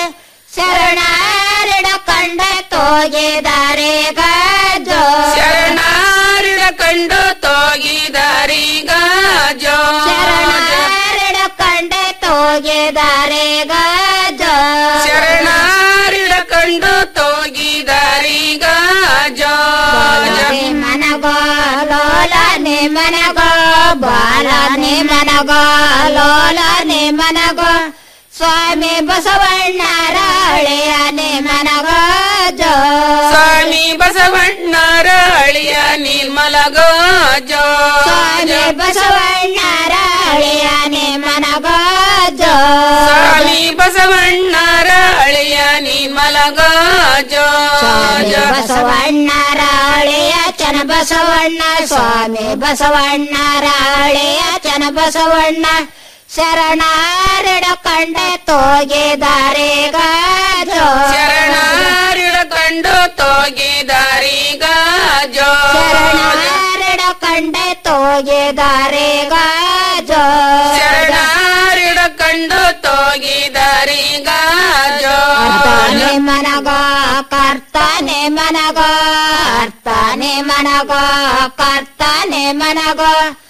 ಶರಣಾರಿಡ ಕಂಡ ತೋಗಿದಾರೆ ಗಜೋ
ಶರಣಾರಿಡ ಕಂಡು ತೋಗಿದಾರೀಗ ಜೋ
ಶರಣಾರಿಡ ಕಂಡ ತೋಗಿದಾರೆ ಗಜೋ
ಶರಣಾರಿಡ ಕಂಡು ತೋಗಿದಾರೀಗ ಜೋ
ಮನಗೋ ಲೋಲನೆ ಮನಗೋ ಬಾಲನೆ ಮನಗೋ ಲೋಲನೆ ಮನಗೋ ಸ್ವಾಮಿ ಬಸವಣ್ಣರ ಹಳೆಯನೆ ಮನಗೋ ಜೋ
ಸ್ವಾಮಿ ಬಸವಣ್ಣರ ಅಳಿಯ ನಿರ್ಮಲಗೋ ಜೋ
ಸ್ವಾಮಿ ಬಸವಣ್ಣರ ಹಳೆಯನೆ ಮನಗೋ ಜೋ
ಸ್ವಾಮಿ ಬಸವಣ್ಣರ ಅಳಿಯ ನಿರ್ಮಲಗೋ ಜೋ
ಸ್ವಾಮಿ ಬಸವಣ್ಣರ ಹಳೆಯ ಚನ ಬಸವಣ್ಣ ಸ್ವಾಮಿ ಬಸವಣ್ಣರ ಹಳೆಯ ಚನ ಬಸವಣ್ಣ ಶರಣಾರಿಡ ಕಂಡೆ ತೋಗಿದಾರೆ ಗಜೋ
ಶರಣಾರಿಡ ಕಂಡು ತೋಗಿದಾರೀಗ ಜೋ
ಶರಣಾರಿಡ ಕಂಡೆ ತೋಗಿದಾರೆ ಗಜೋ
ಶರಣಾರಿಡ ಕಂಡು ತೋಗಿದಾರೀಗ ಜೋ
ಅರ್ಥನೆ ಮನಗ ಕರ್ತಾನೆ ಮನಗ ಅರ್ಥನೆ ಮನಗ ಕರ್ತಾನೆ ಮನಗ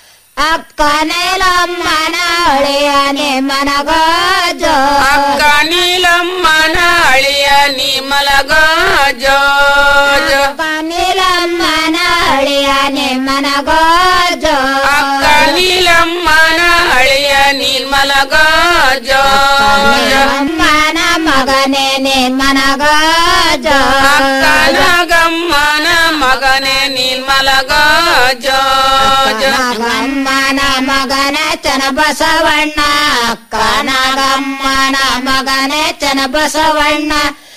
ಅಕ್ಕನೆಲಮ್ಮನ ಅಳಿಯನೆ ಮನಗ ಜೋ
ಅಕ್ಕ ನೀಲಮ್ಮನ ಅಳಿಯ ನಿರ್ಮಲಗೋ ಜೋ ಜೋ
ಅಕ್ಕನೆಲಮ್ಮನ ಅಳಿಯನೆ ಮನಗ ಜೋ
ಅಕ್ಕ ನೀಲಮ್ಮನ ಅಳಿಯ ನಿರ್ಮಲಗೋ ಜೋ ಜೋ
ಅಮ್ಮನ ಮಗನೇ ನಿನ್ ಮನಗ ಜೋ
ಅಕ್ಕ ನಾಗಮ್ಮನ ಮಗನೇ ನಿರ್ಮಲಗೋ ಜೋ ಜೋ
ನಾಗಮ್ಮನ ಮಗನ ಚನ ಬಸವಣ್ಣ ಅಕ್ಕ ನಾಗಮ್ಮನ ಮಗನ ಚನ ಬಸವಣ್ಣ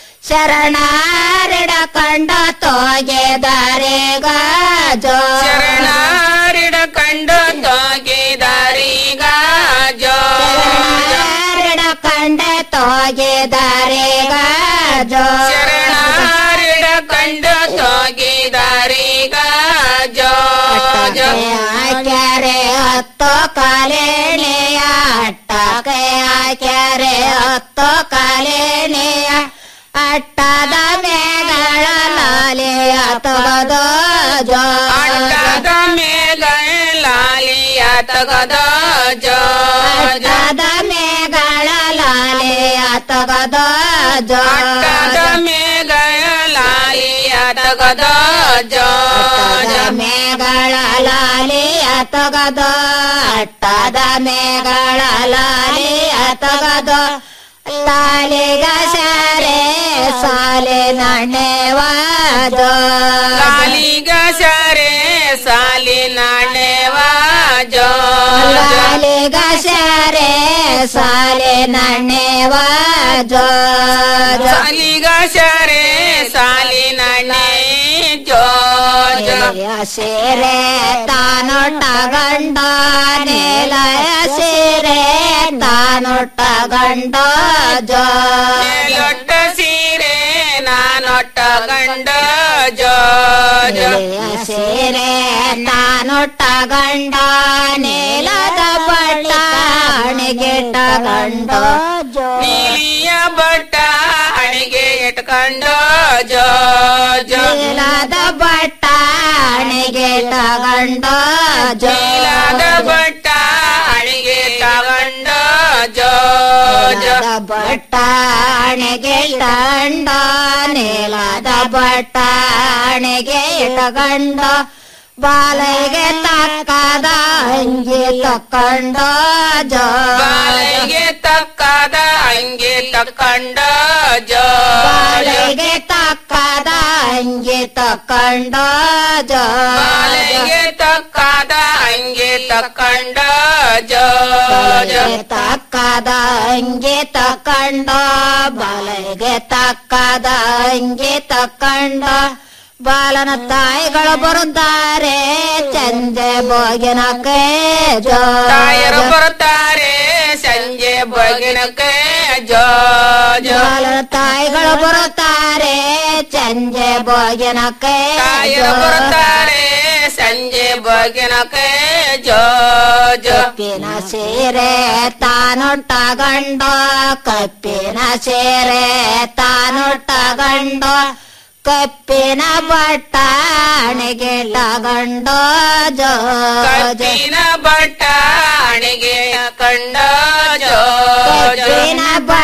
ಶರಣಾರಿಡ ಕಂಡ ತೋಗೆದಾರೆ ಗಜೋ
ಶರಣಾರಿಡ ಕಂಡು ತೋಗಿದಾರೀಗ ಜೋ
ಶರಣಾರಿಡ ಕಂಡ ತೋಗೆದಾರೆ ಗಜೋ
ಶರಣಾರಿಡ ಕಂಡು ತೋಗಿದಾರೀಗ ಜೋ ಜೋ
ಹಾಕ್ಯಾರೆ ಹತ್ತು ಕಾಲೇಣೆಯ ಅಟ್ಟಕ್ಕೆ ಹಾಕ್ಯಾರೆ ಹತ್ತು ಕಾಲೇಣೆಯ ಅಟ್ಟದ ಮೇಗಳ ಲಾಲಿಯ ತಗದು ಜೋ
ಅಟ್ಟದ ಮೇಲ ಲಾಲಿಯ ತಗದ ಜೋ ಜೋ
ಅಟ್ಟದ ಮೇಗಳ ಲಾಲಿಯ ತಗದು ಜೋ
ಅಟ್ಟದ ಮೇಲ ಲಾಲಿಯ ತಗದ ಜೋ ಜೋ
ಮೇಗಳ ಲಾಲಿಯ ತಗದು ಅಟ್ಟದ ಮೇಗಳ ಲಾಲಿಯ ತಗದು ಲಾಲಿಗ ಸಾರೆ ಸಾಲೆ ನಣ್ಣೆವಾದೋ
ಲಾಲಿಗ ಸರೆ ಸಾಲಿನ ಜೋ ಜೋ
ಲಾಲಿಗ ಸಾರೆ ಸಾಲೆ ನಣ್ಣೆವಾದೋ
ಸಾಲಿಗ ಸರೆ ಸಾಲಿನ ಜೋ ಜೋ
ಸೀರೆ ತಾನೊಟ್ಟ ಗಂಡ ನೇಲಯ ಸೀರೆ ತಾನೊಟ್ಟ ಗಂಡ ಜೋ
ಲೊಟ್ಟ ಸೀರೆ ನಾನೊಟ್ಟ ಗಂಡ ಜೋ ಜೋ
ಸೀರೆ ತಾನೊಟ್ಟ ಗಂಡ ನೇಲದ ಬಟ್ಟ ಅಣಿಗೆಟ್ಟ ಗಂಡ ಜೋ
ನೀಲಿಯ ಬಟ್ಟ ಅಣಿಗೆ ಇಟ್ಕೊಂಡು ಜೋ ಜೋ
ನೀಲದ ಬಟ್ಟ ಅಣಿಗೆಟ್ಟ ಗಂಡ ಜೋ
ನೀಲಾದ ಬಟ್ಟ ಅಣಿಗೆ ತಗೊಂಡು ಜೋ ಜೋ
ಬಟ್ಟಾಣೆಗೆ ಇಟಗಂಡ ನೀಲದ ಬಟ್ಟಾಣೆಗೆ ಇಟಗಂಡ ಬಾಲೆಗೆ ತಕ್ಕದ ಅಂಗಿ ತಕ್ಕೊಂಡು ಜೋ
ಬಾಲೆಗೆ ತಕ್ಕದ ಅಂಗಿ ತಕ್ಕೊಂಡ ಜೋ
ಬಾಲೆಗೆ ತಕ್ಕದ ಅಂಗಿ ತಕ್ಕೊಂಡು ಜೋ
ಬಾಲೆಗೆ ತಕ್ಕದ ಅಂಗಿ ತಕ್ಕೊಂಡ ಜೋ ಜೋ
ತಕ್ಕದ ಅಂಗಿ ತಕ್ಕೊಂಡು ಬಾಲೆಗೆ ತಕ್ಕದ ಅಂಗಿ ತಕ್ಕೊಂಡು ಬಾಲನ ತಾಯಿಗಳು ಬರುತ್ತಾರೆ ಚಂದೆ ಬೋಗಿನಕ್ಕೆ ಜೋ
ತಾಯರು ಬರುತ್ತಾರೆ ಸಂಜೆ ಬಗಿನಕ್ಕೆ ಜೋ ಜೋ
ಬಾಲನ ತಾಯಿಗಳು ಬರುತ್ತಾರೆ ಚಂದೆ ಬೋಗಿನಕ್ಕೆ
ತಾಯರು ಬರುತ್ತಾರೆ ಸಂಜೆ ಬಗಿನಕ್ಕೆ ಜೋ ಜೋ
ಕಪ್ಪಿನ ಸೀರೆ ತಾನೊಟ್ಟ ಗಂಡ ಕಪ್ಪಿನ ಸೀರೆ ತಾನೊಟ್ಟ ಗಂಡ ಕಪ್ಪಿನ ಬಟ್ಟಾಣಿಗೆ ತಗೊಂಡ ಜೋ ಜೋ
ಕಪ್ಪಿನ ಬಟ್ಟ ಅಣಿಗೆ ಕಂಡ ಜೋ ಜೋ
ಕಪ್ಪಿನ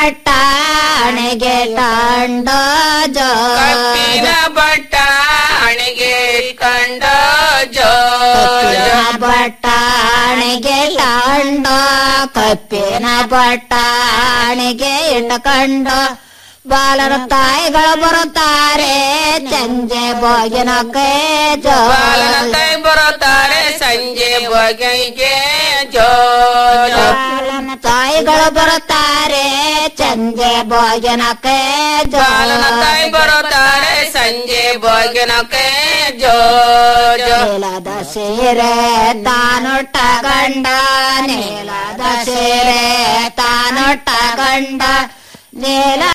ಬಟ್ಟಾಣಿಗೆ ತಂಡ ಜೋ
ಕಪ್ಪಿನ ಬಟ್ಟ ಅಣಿಗೆ ಕಂಡ ಜೋ ಜೋ
ಬಟ್ಟಾಣಿಗೆ ತಂಡ ಕಪ್ಪಿನ ಬಟ್ಟಾಣಿಗೆ ಇಟ್ಟಕೊಂಡು ಬಾಲರ ತಾಯಿಗಳು ಬರುತ್ತಾರೆ ಸಂಜೆ ಭೋಜನಕ್ಕೆ ಜೋ
ಬಾಲನ ಕೈ ಬರುತ್ತಾರೆ ಸಂಜೆ ಬಗೆಗೆ ಜೋ ಜೋ
ಬಾಲನ ತಾಯಿಗಳು ಬರುತ್ತಾರೆ ಸಂಜೆ ಭೋಜನಕ್ಕೆ ಜೋ
ಬಾಲನ ಕೈ ಬರುತ್ತಾರೆ ಸಂಜೆ ಬಗೆನಕ್ಕೆ ಜೋ ಜೋ
ನೀಲದ ಸೀರೆ ತಾನೊಟ್ಟ ಗಂಡ ನೀಲದ ಸೀರೆ ತಾನೊಟ್ಟ ಗಂಡ ನೀಲ